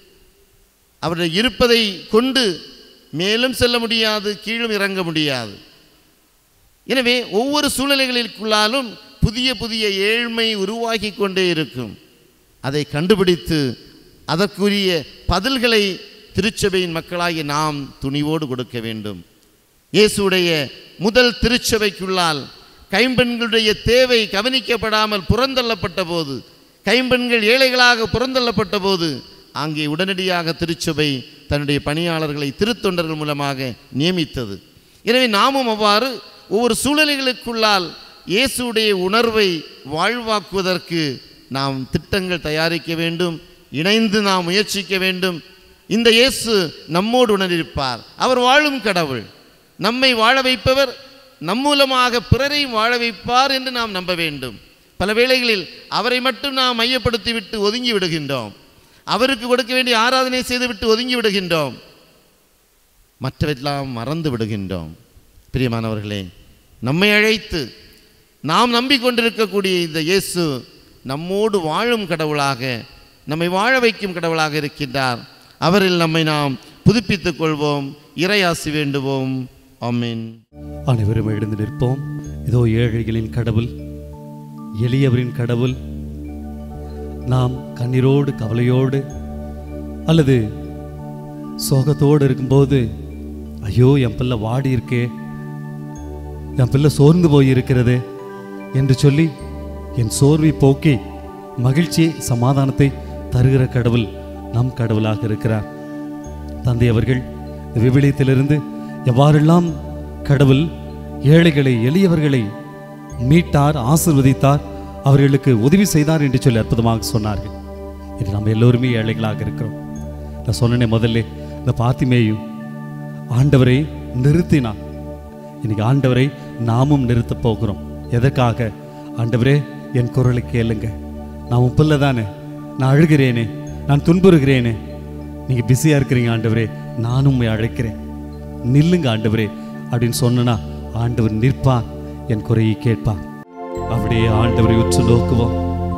[SPEAKER 4] அவர்கள் இருப்பதை கொண்டு மேலும் செல்ல முடியாது கீழும் இறங்க முடியாது எனவே ஒவ்வொரு சூழ்நிலைகளுக்குள்ளாலும் புதிய புதிய ஏழ்மை உருவாகி கொண்டே இருக்கும் அதை கண்டுபிடித்து அதற்குரிய பதில்களை திருச்சபையின் மக்களாகிய நாம் துணிவோடு கொடுக்க வேண்டும் இயேசுடைய முதல் திருச்சபைக்குள்ளால் கைம்பெண்களுடைய தேவை கவனிக்கப்படாமல் புறந்தள்ளப்பட்ட போது கைம்பெண்கள் ஏழைகளாக புறந்தள்ளப்பட்ட போது அங்கே உடனடியாக திருச்சபை தன்னுடைய பணியாளர்களை திருத்தொண்டர்கள் மூலமாக நியமித்தது எனவே நாமும் அவ்வாறு ஒவ்வொரு சூழ்நிலைகளுக்குள்ளால் இயேசுடைய உணர்வை வாழ்வாக்குவதற்கு நாம் திட்டங்கள் தயாரிக்க வேண்டும் இணைந்து நாம் முயற்சிக்க வேண்டும் இந்த இயேசு நம்மோடு உணர்ந்திருப்பார் அவர் வாழும் கடவுள் நம்மை வாழ வைப்பவர் நம் மூலமாக பிறரையும் வாழ வைப்பார் என்று நாம் நம்ப வேண்டும் பல வேளைகளில் அவரை மட்டும் நாம் மையப்படுத்திவிட்டு ஒதுங்கி விடுகின்றோம் அவருக்கு கொடுக்க வேண்டிய ஆராதனை செய்துவிட்டு ஒதுங்கி விடுகின்றோம் மற்றவெல்லாம் மறந்து விடுகின்றோம் பிரியமானவர்களே நம்மை அழைத்து நாம் நம்பிக்கொண்டிருக்கக்கூடிய இந்த இயேசு நம்மோடு வாழும் கடவுளாக நம்மை வாழ வைக்கும் கடவுளாக இருக்கின்றார் அவரில் நம்மை நாம் புதுப்பித்துக் கொள்வோம் இறையாசி வேண்டுவோம் ஆமென்
[SPEAKER 2] அனைவரும் எழுந்து நிற்போம் இதோ ஏழைகளின் கடவுள் எளியவரின் கடவுள் நாம் கண்ணீரோடு கவலையோடு அல்லது சோகத்தோடு இருக்கும்போது ஐயோ என் பிள்ளை வாடி இருக்கே என் பிள்ளை சோர்ந்து போயிருக்கிறது என்று சொல்லி என் சோர்வை போக்கி மகிழ்ச்சியை சமாதானத்தை தருகிற கடவுள் நம் கடவுளாக இருக்கிறார் தந்தை அவர்கள் விவிலியத்திலிருந்து எவ்வாறெல்லாம் கடவுள் ஏழைகளை எளியவர்களை மீட்டார் ஆசிர்வதித்தார் அவர்களுக்கு உதவி செய்தார் என்று சொல்லி அற்புதமாக சொன்னார்கள் இது நம்ம எல்லோருமே ஏழைகளாக இருக்கிறோம் நான் சொன்னனே முதல்ல இந்த பாத்திமேயும் ஆண்டவரை நிறுத்தினான் இன்னைக்கு ஆண்டவரை நாமும் நிறுத்தப் போகிறோம் எதற்காக ஆண்டவரே என் குரலை கேளுங்க நான் உன் பிள்ளை தானே நான் அழுகிறேனே நான் துன்புறுகிறேனே நீங்க பிஸியா இருக்கிறீங்க ஆண்டவரே நானும் உம்மை அழைக்கிறேன் நில்லுங்க ஆண்டவரே அப்படின்னு சொன்னா ஆண்டவர் நிற்பார் என் குறையை கேட்பார் அப்படியே ஆண்டவரை உற்று நோக்குவோம்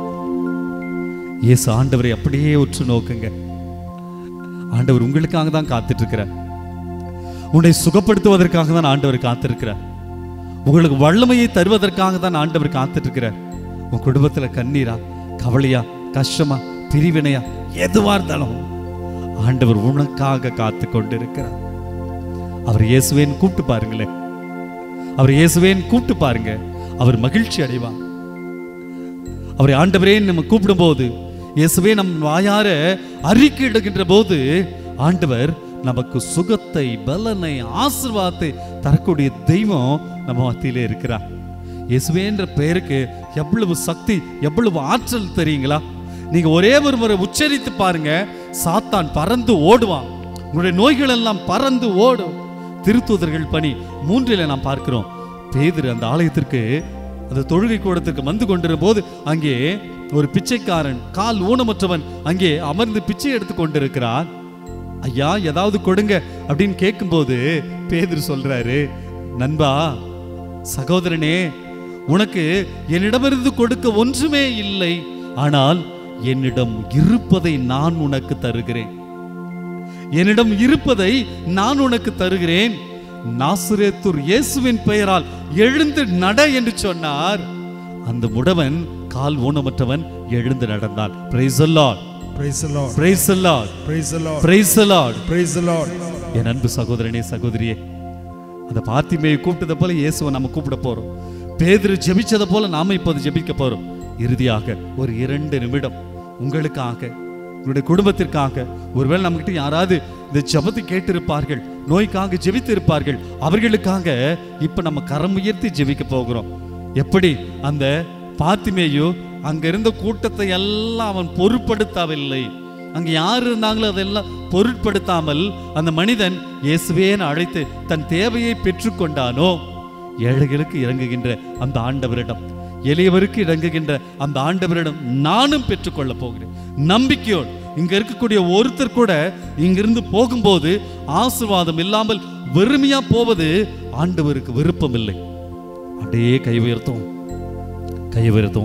[SPEAKER 2] இயேசு ஆண்டவரை அப்படியே உற்று நோக்குங்க ஆண்டவர் உங்களுக்காக தான் காத்துட்டு இருக்கிறார் உன்னை சுகப்படுத்துவதற்காக தான் ஆண்டவர் காத்திருக்கிறார் உங்களுக்கு வல்லமையை தருவதற்காக தான் ஆண்டவர் காத்துட்டு இருக்கிறார் உன் குடும்பத்துல கண்ணீரா கவலையா கஷ்டமா பிரிவினையா எதுவா இருந்தாலும் ஆண்டவர் உனக்காக காத்து கொண்டிருக்கிறார் அவர் இயேசுவேன் கூப்பிட்டு பாருங்களேன் அவர் இயேசுவேன் கூப்பிட்டு பாருங்க அவர் மகிழ்ச்சி அடைவார் அவரை ஆண்டவரே நம்ம கூப்பிடும்போது இயேசுவே நம் வாயார அறிக்கையிடுகின்ற போது ஆண்டவர் நமக்கு சுகத்தை பலனை ஆசீர்வாதத்தை தரக்கூடிய தெய்வம் நம்ம மத்தியிலே இருக்கிறார் இயேசுவேன்ற பெயருக்கு எவ்வளவு சக்தி எவ்வளவு ஆற்றல் தெரியுங்களா நீங்க ஒரே ஒரு முறை உச்சரித்து பாருங்க சாத்தான் பறந்து ஓடுவான் உங்களுடைய நோய்கள் எல்லாம் பறந்து ஓடும் திருத்தூதர்கள் பணி மூன்றில நாம் பார்க்கிறோம் பேதுரு அந்த ஆலயத்திற்கு அந்த தொழுகை கூடத்திற்கு வந்து கொண்டிருந்த போது அங்கே ஒரு பிச்சைக்காரன் கால் ஊனமற்றவன் அங்கே அமர்ந்து பிச்சை எடுத்து கொண்டிருக்கிறான் ஐயா ஏதாவது கொடுங்க அப்படின்னு கேட்கும்போது பேதுரு சொல்றாரு நண்பா சகோதரனே உனக்கு என்னிடமிருந்து கொடுக்க ஒன்றுமே இல்லை ஆனால் என்னிடம் இருப்பதை நான் உனக்கு தருகிறேன் என்னிடம் இருப்பதை நான் உனக்கு தருகிறேன் நாசுரேத்தூர் இயேசுவின் பெயரால் எழுந்து நட என்று சொன்னார் அந்த முடவன் கால் ஊனமற்றவன் எழுந்து நடந்தான் praise the Lord
[SPEAKER 3] Praise the Lord.
[SPEAKER 2] Praise the Lord
[SPEAKER 3] Praise the Lord.
[SPEAKER 2] Praise the Lord
[SPEAKER 3] Praise the Lord.
[SPEAKER 2] என் அன்பு சகோதரனே சகோதரியே அந்த பார்த்திமையை கூப்பிட்டதை போல இயேசுவை நம்ம கூப்பிட போறோம் பேதுரு ஜெபிச்சதை போல நாம இப்போது ஜெபிக்க போறோம் இறுதியாக ஒரு இரண்டு நிமிடம் உங்களுக்காக உங்களுடைய குடும்பத்திற்காக ஒருவேளை நம்மகிட்ட யாராவது இந்த ஜெபத்தை கேட்டிருப்பார்கள் நோய்க்காக ஜெபித்து இருப்பார்கள் அவர்களுக்காக இப்ப நம்ம கரம் உயர்த்தி ஜெபிக்க போகிறோம் எப்படி அந்த பாத்திமேயு அங்க இருந்த கூட்டத்தை எல்லாம் அவன் பொருட்படுத்தவில்லை அங்க யார் இருந்தாங்களோ அதெல்லாம் பொருட்படுத்தாமல் அந்த மனிதன் இயேசுவேன்னு அழைத்து தன் தேவையை பெற்றுக்கொண்டானோ ஏழைகளுக்கு இறங்குகின்ற அந்த ஆண்டவரிடம் எளியவருக்கு இறங்குகின்ற அந்த ஆண்டவரிடம் நானும் பெற்றுக்கொள்ள போகிறேன் நம்பிக்கையோடு இங்க இருக்கக்கூடிய ஒருத்தர் கூட இங்கிருந்து போகும்போது ஆசீர்வாதம் இல்லாமல் வெறுமையா போவது ஆண்டவருக்கு விருப்பம் இல்லை அப்படியே கை உயர்த்தும் கை உயர்த்தும்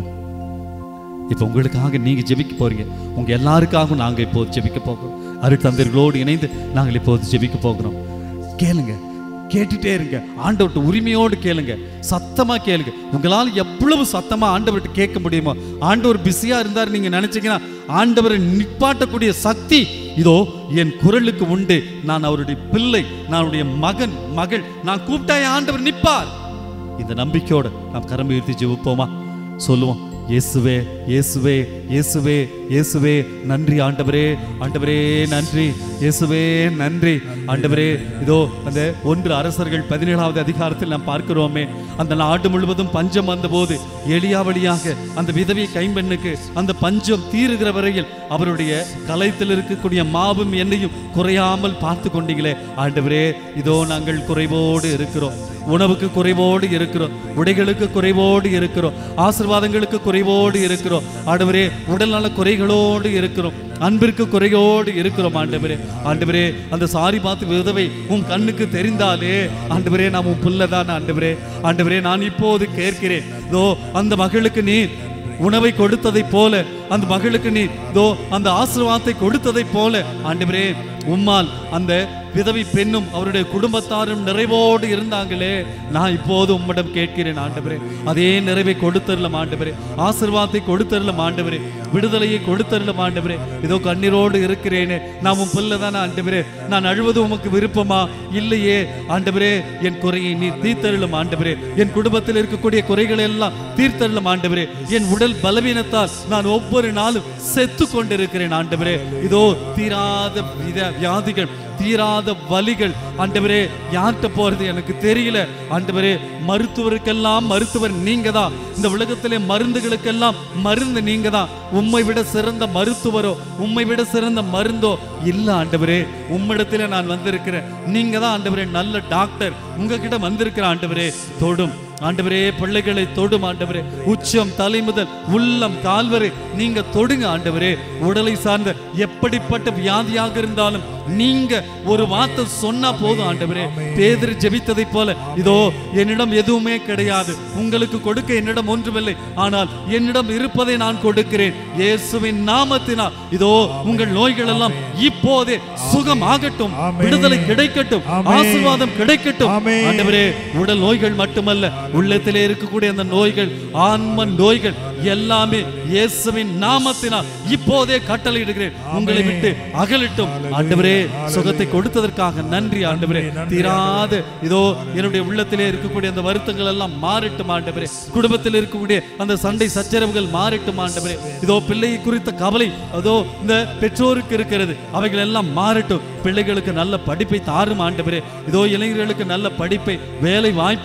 [SPEAKER 2] இப்போ உங்களுக்காக நீங்க ஜெபிக்க போறீங்க உங்க எல்லாருக்காகவும் நாங்க இப்போது ஜெபிக்க போகிறோம் அருட்தந்தர்களோடு இணைந்து நாங்கள் இப்போது ஜெபிக்க போகிறோம் கேளுங்க கேட்டுட்டே இருங்க ஆண்டவர்கிட்ட உரிமையோடு கேளுங்க சத்தமா கேளுங்க உங்களால் எவ்வளவு சத்தமா ஆண்டவர்கிட்ட கேட்க முடியுமோ ஆண்டவர் பிஸியா இருந்தார் நீங்க நினைச்சீங்கன்னா ஆண்டவரை நிப்பாட்டக்கூடிய சக்தி இதோ என் குரலுக்கு உண்டு நான் அவருடைய பிள்ளை நான் அவருடைய மகன் மகள் நான் கூப்பிட்டா என் ஆண்டவர் நிப்பார் இந்த நம்பிக்கையோட நாம் கரம் உயர்த்தி ஜெபிப்போமா சொல்லுவோம் இயேசுவே இயேசுவே இயேசுவே இயேசுவே நன்றி ஆண்டவரே ஆண்டவரே நன்றி இயேசுவே நன்றி ஆண்டவரே இதோ அந்த ஒன்று அரசர்கள் பதினேழாவது அதிகாரத்தில் நாம் பார்க்கிறோமே அந்த நாடு முழுவதும் பஞ்சம் வந்தபோது எளியா வழியாக அந்த விதவை கைம்பெண்ணுக்கு அந்த பஞ்சம் தீருகிற வரையில் அவருடைய கலைத்தில் இருக்கக்கூடிய மாவும் எண்ணெயும் குறையாமல் பார்த்து கொண்டீங்களே ஆண்டவரே இதோ நாங்கள் குறைவோடு இருக்கிறோம் உணவுக்கு குறைவோடு இருக்கிறோம் உடைகளுக்கு குறைவோடு இருக்கிறோம் ஆசீர்வாதங்களுக்கு குறைவோடு இருக்கிறோம் ஆண்டவரே உடல்நல குறைகளோடு இருக்கிறோம் அன்பிற்கு குறையோடு இருக்கிறோம் ஆண்டவரே ஆண்டவரே அந்த சாரி பார்த்து விதவை உன் கண்ணுக்கு தெரிந்தாலே ஆண்டவரே நாம் உன் புள்ளதான் ஆண்டவரே ஆண்டவரே நான் இப்போது கேட்கிறேன் இதோ அந்த மகளுக்கு நீ உணவை கொடுத்ததை போல அந்த மகளுக்கு நீ இதோ அந்த ஆசீர்வாதத்தை கொடுத்ததை போல ஆண்டவரே உம்மால் அந்த விதவை பெண்ணும் அவருடைய குடும்பத்தாரும் நிறைவோடு இருந்தாங்களே நான் இப்போது உம்மிடம் கேட்கிறேன் ஆண்டவரே அதே நிறைவை கொடுத்தரலாம் ஆண்டவரே ஆசீர்வாதத்தை கொடுத்தரலாம் ஆண்டவரே விடுதலையை கொடுத்தரலாம் ஆண்டவரே இதோ கண்ணீரோடு இருக்கிறேனே நான் உன் பிள்ளை தானே ஆண்டவரே நான் அழுவது உமக்கு விருப்பமா இல்லையே ஆண்டவரே என் குறையை நீ தீர்த்தருளும் ஆண்டவரே என் குடும்பத்தில் இருக்கக்கூடிய குறைகளை எல்லாம் தீர்த்தருளும் ஆண்டவரே என் உடல் பலவீனத்தால் நான் ஒவ்வொரு நாளும் செத்து கொண்டிருக்கிறேன் ஆண்டவரே இதோ தீராத வித வியாதிகள் தீராத வலிகள் ஆண்டவரே யார்கிட்ட போறது எனக்கு தெரியல ஆண்டவரே மருத்துவருக்கெல்லாம் மருத்துவர் நீங்க தான் இந்த உலகத்திலே மருந்துகளுக்கெல்லாம் மருந்து நீங்க தான் உம்மை விட சிறந்த மருத்துவரோ உம்மை விட சிறந்த மருந்தோ இல்ல ஆண்டவரே உம்மிடத்திலே நான் வந்திருக்கிறேன் நீங்க தான் ஆண்டவரே நல்ல டாக்டர் உங்ககிட்ட வந்திருக்கிற ஆண்டவரே தொடும் ஆண்டவரே பிள்ளைகளை தொடும் ஆண்டவரே உச்சம் தலை முதல் உள்ளம் கால்வரை நீங்க தொடுங்க ஆண்டவரே உடலை சார்ந்த எப்படிப்பட்ட வியாதியாக இருந்தாலும் நீங்க ஒரு வார்த்தை சொன்னா போதும் ஆண்டவரே பேதர் ஜெபித்ததை போல இதோ என்னிடம் எதுவுமே கிடையாது உங்களுக்கு கொடுக்க என்னிடம் ஒன்றுமில்லை ஆனால் என்னிடம் இருப்பதை நான் கொடுக்கிறேன் இயேசுவின் நாமத்தினால் இதோ உங்கள் நோய்கள் எல்லாம் இப்போதே சுகம் ஆகட்டும்
[SPEAKER 3] ஆமென்.
[SPEAKER 2] விடுதலை கிடைக்கட்டும்
[SPEAKER 3] ஆமென்.
[SPEAKER 2] ஆசீர்வாதம் கிடைக்கட்டும்
[SPEAKER 3] ஆமென்.
[SPEAKER 2] ஆண்டவரே உடல் நோய்கள் மட்டுமல்ல உள்ளத்திலே இருக்கக்கூடிய அந்த நோய்கள் ஆன்ம நோய்கள் எல்லாமே இயேசுவின் நாமத்தினால் இப்போதே கட்டளையிடுகிறேன் உங்களை விட்டு அகலட்டும் ஆண்டவரே சுகத்தை கொடுத்ததற்காக நன்றி ஆண்டவரே தீராத இதோ என்னுடைய உள்ளத்திலே இருக்கக்கூடிய அந்த வருத்தங்கள் எல்லாம் மாறட்டும் ஆண்டவரே குடும்பத்தில் இருக்கக்கூடிய அந்த சண்டை சச்சரவுகள் மாறட்டும் ஆண்டவரே இதோ பிள்ளையை குறித்த கவலை அதோ இந்த பெற்றோருக்கு இருக்கிறது அவைகள் எல்லாம் மாறட்டும் பிள்ளைகளுக்கு நல்ல படிப்பை தாரும் ஆண்டவரே இதோ இளைஞர்களுக்கு நல்ல படிப்பை வேலை வாய்ப்பை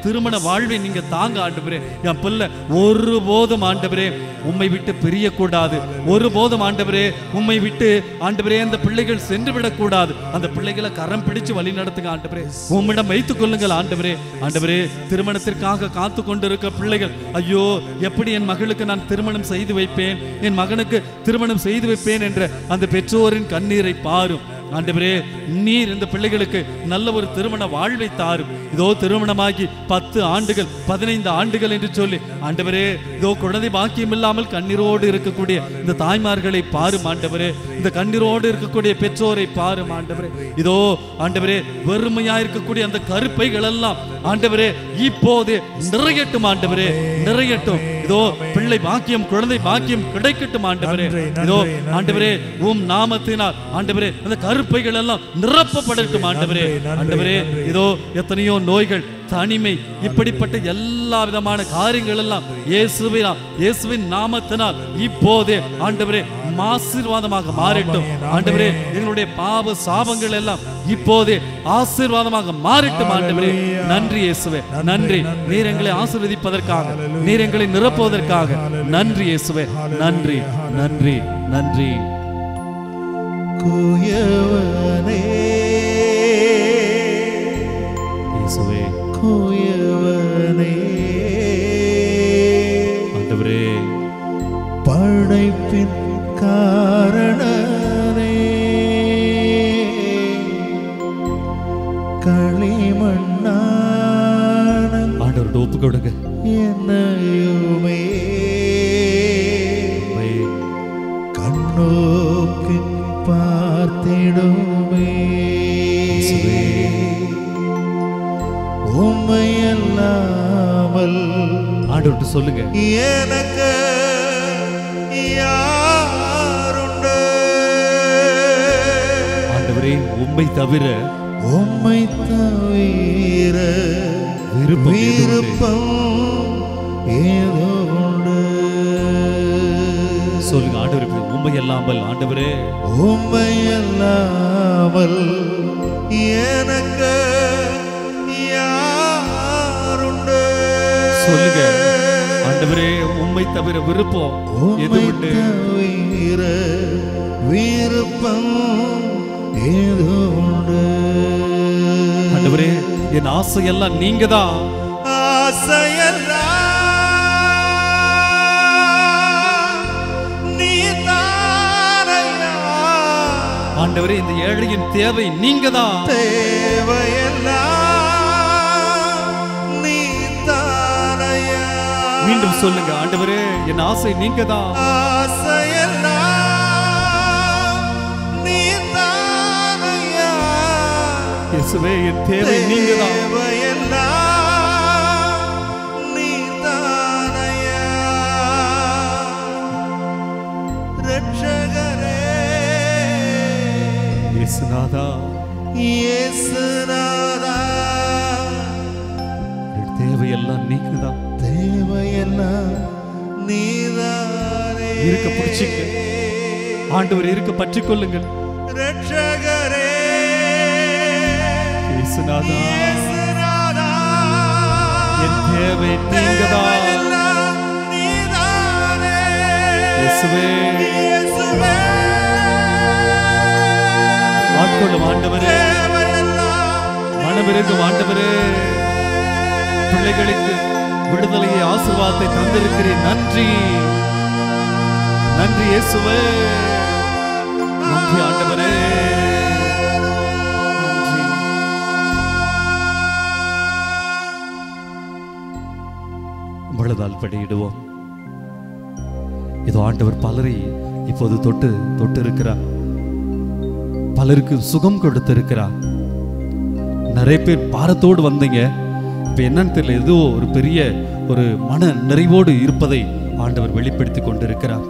[SPEAKER 2] திருமண வாழ்வை நீங்க தாங்க ஆண்டவரே என் பிள்ளை ஒருபோதும் ஆண்டவரே உம்மை விட்டு பிரியக்கூடாது ஒருபோதும் ஆண்டவரே உம்மை விட்டு ஆண்டவரே அந்த பிள்ளைகள் சென்று விடக்கூடாது அந்த பிள்ளைகளை கரம் பிடிச்சு வழி நடத்துங்க ஆண்டவரே உம்மிடம் வைத்துக் கொள்ளுங்கள் ஆண்டவரே ஆண்டவரே திருமணத்திற்காக காத்து கொண்டிருக்க பிள்ளைகள் ஐயோ எப்படி என் மகளுக்கு நான் திருமணம் செய்து வைப்பேன் என் மகனுக்கு திருமணம் செய்து வைப்பேன் என்ற அந்த பெற்றோரின் கண்ணீரை பாரும் ஆண்டவரே நீர் இந்த பிள்ளைகளுக்கு நல்ல ஒரு திருமண வாழ்வை தாரும் இதோ திருமணமாகி பத்து ஆண்டுகள் பதினைந்து ஆண்டுகள் என்று சொல்லி ஆண்டவரே இதோ குழந்தை பாக்கியம் இல்லாமல் கண்ணீரோடு இருக்கக்கூடிய இந்த தாய்மார்களை பாரும் ஆண்டவரே இந்த கண்ணீரோடு இருக்கக்கூடிய பெற்றோரை பாரும் ஆண்டவரே இதோ ஆண்டவரே வெறுமையா இருக்கக்கூடிய அந்த கருப்பைகள் எல்லாம் ஆண்டவரே இப்போது நிறையட்டும் ஆண்டவரே நிறையட்டும் இதோ பிள்ளை பாக்கியம் குழந்தை பாக்கியம் கிடைக்கட்டும் ஆண்டவரே
[SPEAKER 3] நன்றி, நன்றி,
[SPEAKER 2] இதோ
[SPEAKER 3] நன்றி.
[SPEAKER 2] ஆண்டவரே உம் நாமத்தினால் ஆண்டவரே அந்த கருப்பைகள் எல்லாம் நிரப்பப்படட்டும் ஆண்டவரே
[SPEAKER 3] நன்றி, நன்றி,
[SPEAKER 2] ஆண்டவரே
[SPEAKER 3] நன்றி.
[SPEAKER 2] இதோ எத்தனையோ நோய்கள் தனிமை இப்படிப்பட்ட எல்லா விதமான காரியங்கள் எல்லாம் இயேசுவினால் இயேசுவின் நாமத்தினால் இப்போதே ஆண்டவரே ஆசீர்வாதமாக மாறட்டும்
[SPEAKER 3] ஆமென்,
[SPEAKER 2] ஆண்டவரே
[SPEAKER 3] ஆமென்.
[SPEAKER 2] எங்களுடைய பாவ சாபங்கள் எல்லாம் இப்போதே ஆசீர்வாதமாக மாறட்டும் ஆண்டவரே
[SPEAKER 3] ஹalleluya.
[SPEAKER 2] நன்றி இயேசுவே
[SPEAKER 3] நன்றி,
[SPEAKER 2] நன்றி
[SPEAKER 3] நன்றி,
[SPEAKER 2] நீர் எங்களை ஆசீர்வதிப்பதற்காக
[SPEAKER 3] ஹalleluya.
[SPEAKER 2] நீர் எங்களை நிரப்புவதற்காக
[SPEAKER 3] ஹalleluya.
[SPEAKER 2] நன்றி இயேசுவே
[SPEAKER 3] ஹalleluya,
[SPEAKER 2] நன்றி
[SPEAKER 3] ஹalleluya.
[SPEAKER 2] நன்றி நன்றி
[SPEAKER 3] குயவனே
[SPEAKER 2] இயேசுவே
[SPEAKER 3] குயவனே
[SPEAKER 2] ஆண்டவரே
[SPEAKER 3] படைப்பின் காரணனே களிமண்ணான
[SPEAKER 2] ஆண்டவர்கிட்ட ஒப்பு கொடுங்க
[SPEAKER 3] என்னையுமே
[SPEAKER 2] ஆமே.
[SPEAKER 3] கண்ணோக்கி பார்த்திடுமே
[SPEAKER 2] இயேசுவே.
[SPEAKER 3] உம்மையல்லாமல்
[SPEAKER 2] ஆண்டவர்கிட்ட சொல்லுங்க
[SPEAKER 3] எனக்கு யாருண்டு
[SPEAKER 2] ஆண்டவரே உம்மை தவிர
[SPEAKER 3] உம்மை தவிர
[SPEAKER 2] விருப்பம் ஏது உண்டு?
[SPEAKER 3] விருப்பம் ஏதோ உண்டு
[SPEAKER 2] சொல்லுங்க ஆண்டவரே உண்மை அல்லாமல் ஆண்டவரே
[SPEAKER 3] உம்மை அல்லாமல் எனக்கு யாருண்டு
[SPEAKER 2] சொல்லுங்க ஆண்டவரே உம்மை தவிர விருப்பம் எது
[SPEAKER 3] உம்மை
[SPEAKER 2] உண்டு
[SPEAKER 3] தவிர விருப்பம் ஏதோ உண்டு
[SPEAKER 2] ஆண்டவரே என் ஆசையெல்லாம் நீங்க தான்
[SPEAKER 3] ஆசையெல்லாம் நீதானையா.
[SPEAKER 2] ஆண்டவரே இந்த ஏழையின் தேவை நீங்க தான்
[SPEAKER 3] தேவையெல்லாம் நீதானையா.
[SPEAKER 2] மீண்டும் சொல்லுங்க ஆண்டவரே என் ஆசை நீங்க தான்
[SPEAKER 3] ஆசையெல்லாம் நீதானையா.
[SPEAKER 2] இயேசுவே என் தேவை நீங்க தான்
[SPEAKER 3] தேவையெல்லாம் நீதானையா. ரட்சகரே,
[SPEAKER 2] இயேசுநாதா
[SPEAKER 3] இயேசுநாதா,
[SPEAKER 2] என் தேவையெல்லாம் நீங்க தான்
[SPEAKER 3] தேவையெல்லாம் நீதானே.
[SPEAKER 2] இருக்க பிடிச்சுங்க. ஆண்டவர் இருக்க பற்றிக் கொள்ளுங்கள்
[SPEAKER 3] ரட்சகரே,
[SPEAKER 2] இயேசுநாதா
[SPEAKER 3] இயேசுநாதா,
[SPEAKER 2] என் தேவை நீங்க தான்
[SPEAKER 3] தேவையெல்லாம் நீதானே.
[SPEAKER 2] இயேசுவே
[SPEAKER 3] இயேசுவே,
[SPEAKER 2] ஆட்கொள்ளும் ஆண்டவரே
[SPEAKER 3] தேவையெல்லாம்
[SPEAKER 2] மனமிருக்கும் ஆண்டவரே பிள்ளைகளுக்கு விடுதலையை ஆசீர்வாதத்தை தந்திருக்கிறேன் நன்றி நன்றி இயேசுவே நன்றி ஆண்டவரே நன்றி முழுதால் படியிடுவோம் இதோ ஆண்டவர் பலரை இப்போது தொட்டு தொட்டு இருக்கிறார் பலருக்கு சுகம் கொடுத்திருக்கிறார் நிறைய பேர் பாரத்தோடு வந்தீங்க இப்ப என்னன்னு தெரியல ஏதோ ஒரு பெரிய ஒரு மன நிறைவோடு இருப்பதை ஆண்டவர் வெளிப்படுத்தி கொண்டிருக்கிறார்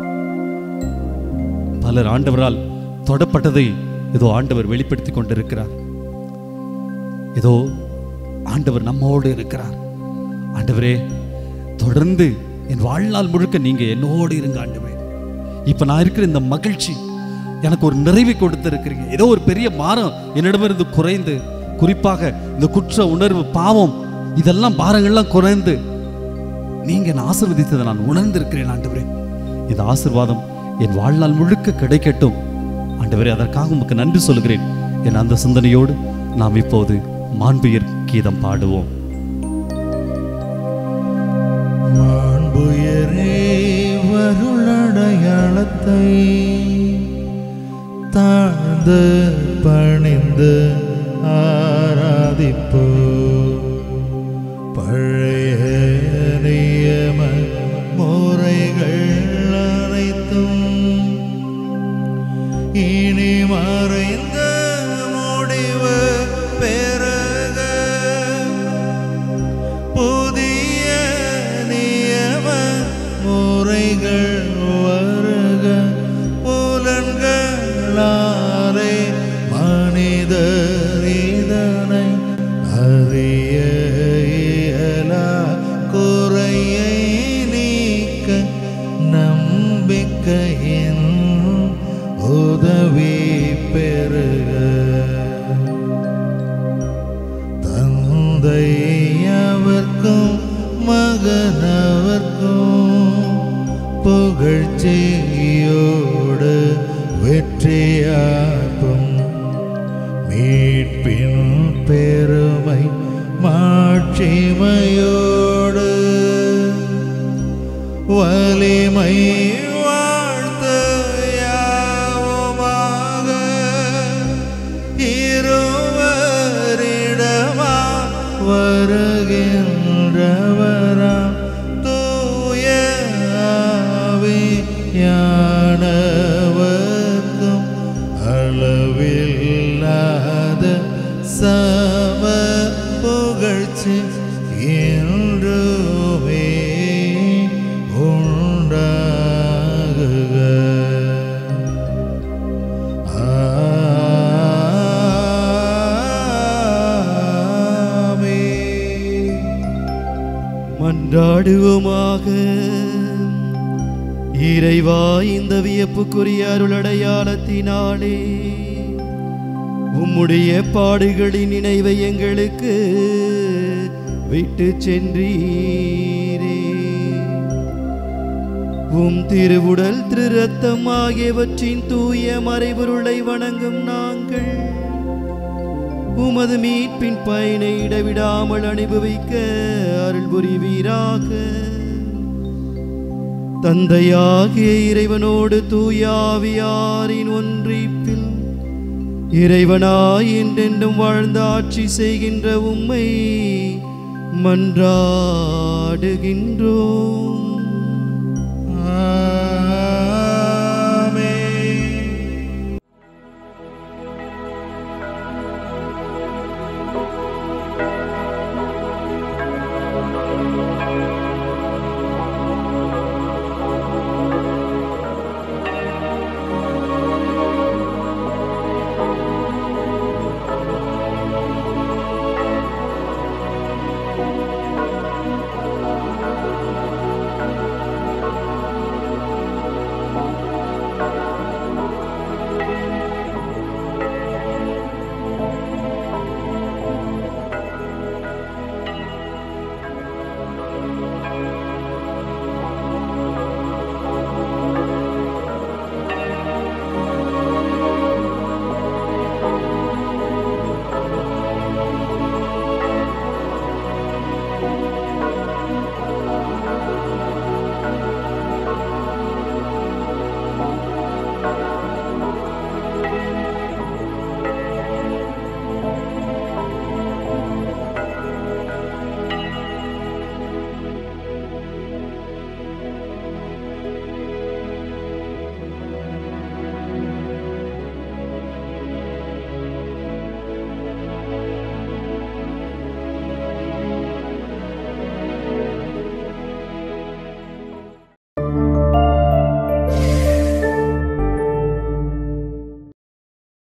[SPEAKER 2] பலர் ஆண்டவரால் தொடப்பட்டதை ஏதோ ஆண்டவர் வெளிப்படுத்தி கொண்டிருக்கிறார் ஏதோ ஆண்டவர் நம்மோடு இருக்கிறார் ஆண்டவரே தொடர்ந்து என் வாழ்நாள் முழுக்க நீங்க என்னோடு இருங்க ஆண்டவரே இப்ப நான் இருக்கிற இந்த மகிழ்ச்சி எனக்கு ஒரு நிறைவை கொடுத்திருக்கிறீங்க ஏதோ ஒரு பெரிய மாறம் என்னிடமிருந்து குறைந்து குறிப்பாக இந்த குற்ற உணர்வு பாவம் இதெல்லாம் பாரங்கள்லாம் குறைந்து நீங்க என்னை ஆசீர்வதித்ததை நான் உணர்ந்திருக்கிறேன் ஆண்டவரே இந்த ஆசீர்வாதம் என் வாழ்நாள் முழுக்க கிடைக்கட்டும் ஆண்டவரே அதற்காக உமக்கு நன்றி சொல்கிறேன் என் அந்த சிந்தனையோடு நாம் இப்போது மாண்புயர் கீதம் பாடுவோம்
[SPEAKER 3] மாண்புயரே வருளடையாளத்தை தாழ்ந்து பணிந்து ஆராதிப்போ பழைய நியம முறைகள் அனைத்தும் இனி மறைந்த முடிவு பெருக புதிய நியம முறைகள் வருக புலன்களாரே மனிதர் இதனை அறிய இயலா குறையை நீக்க நம்பிக்கையின் உதவி பெறுக தந்தை அவர்க்கும் மகனவர்க்கும் புகழ்ச்சியோடு வெற்றியாக்கும் மீட்பின் பெருமை மாட்சிமையோடு வலிமை வாழ்த்து யாவுமாக இருவரிடமா வருகின்றவரா தூய ஆவியானவர்க்கும் அளவில்லாத சம புகழ்ச்சி என்றுமே உண்டாகுக ஆமென்.
[SPEAKER 1] மன்றாடுவோமாக இறைவா இந்த வியப்புக்குரிய அருளடையாளத்தினாலே உம்முடைய பாடுகளின் நினைவை எங்களுக்கு விட்டு சென்றீரே உம் திருவுடல் திரு ரத்தம் ஆகியவற்றின் தூய மறைபொருளை வணங்கும் நாங்கள் உமது மீட்பின் பயனை இடைவிடாமல் அனுபவிக்க அருள் புரிவீராக தந்தையாகிய இறைவனோடு தூயாவியாரின் ஒன்றிப்பில் இறைவனாய் என்றென்றும் வாழ்ந்து ஆட்சி செய்கின்ற உம்மை மன்றாடுகின்றோம்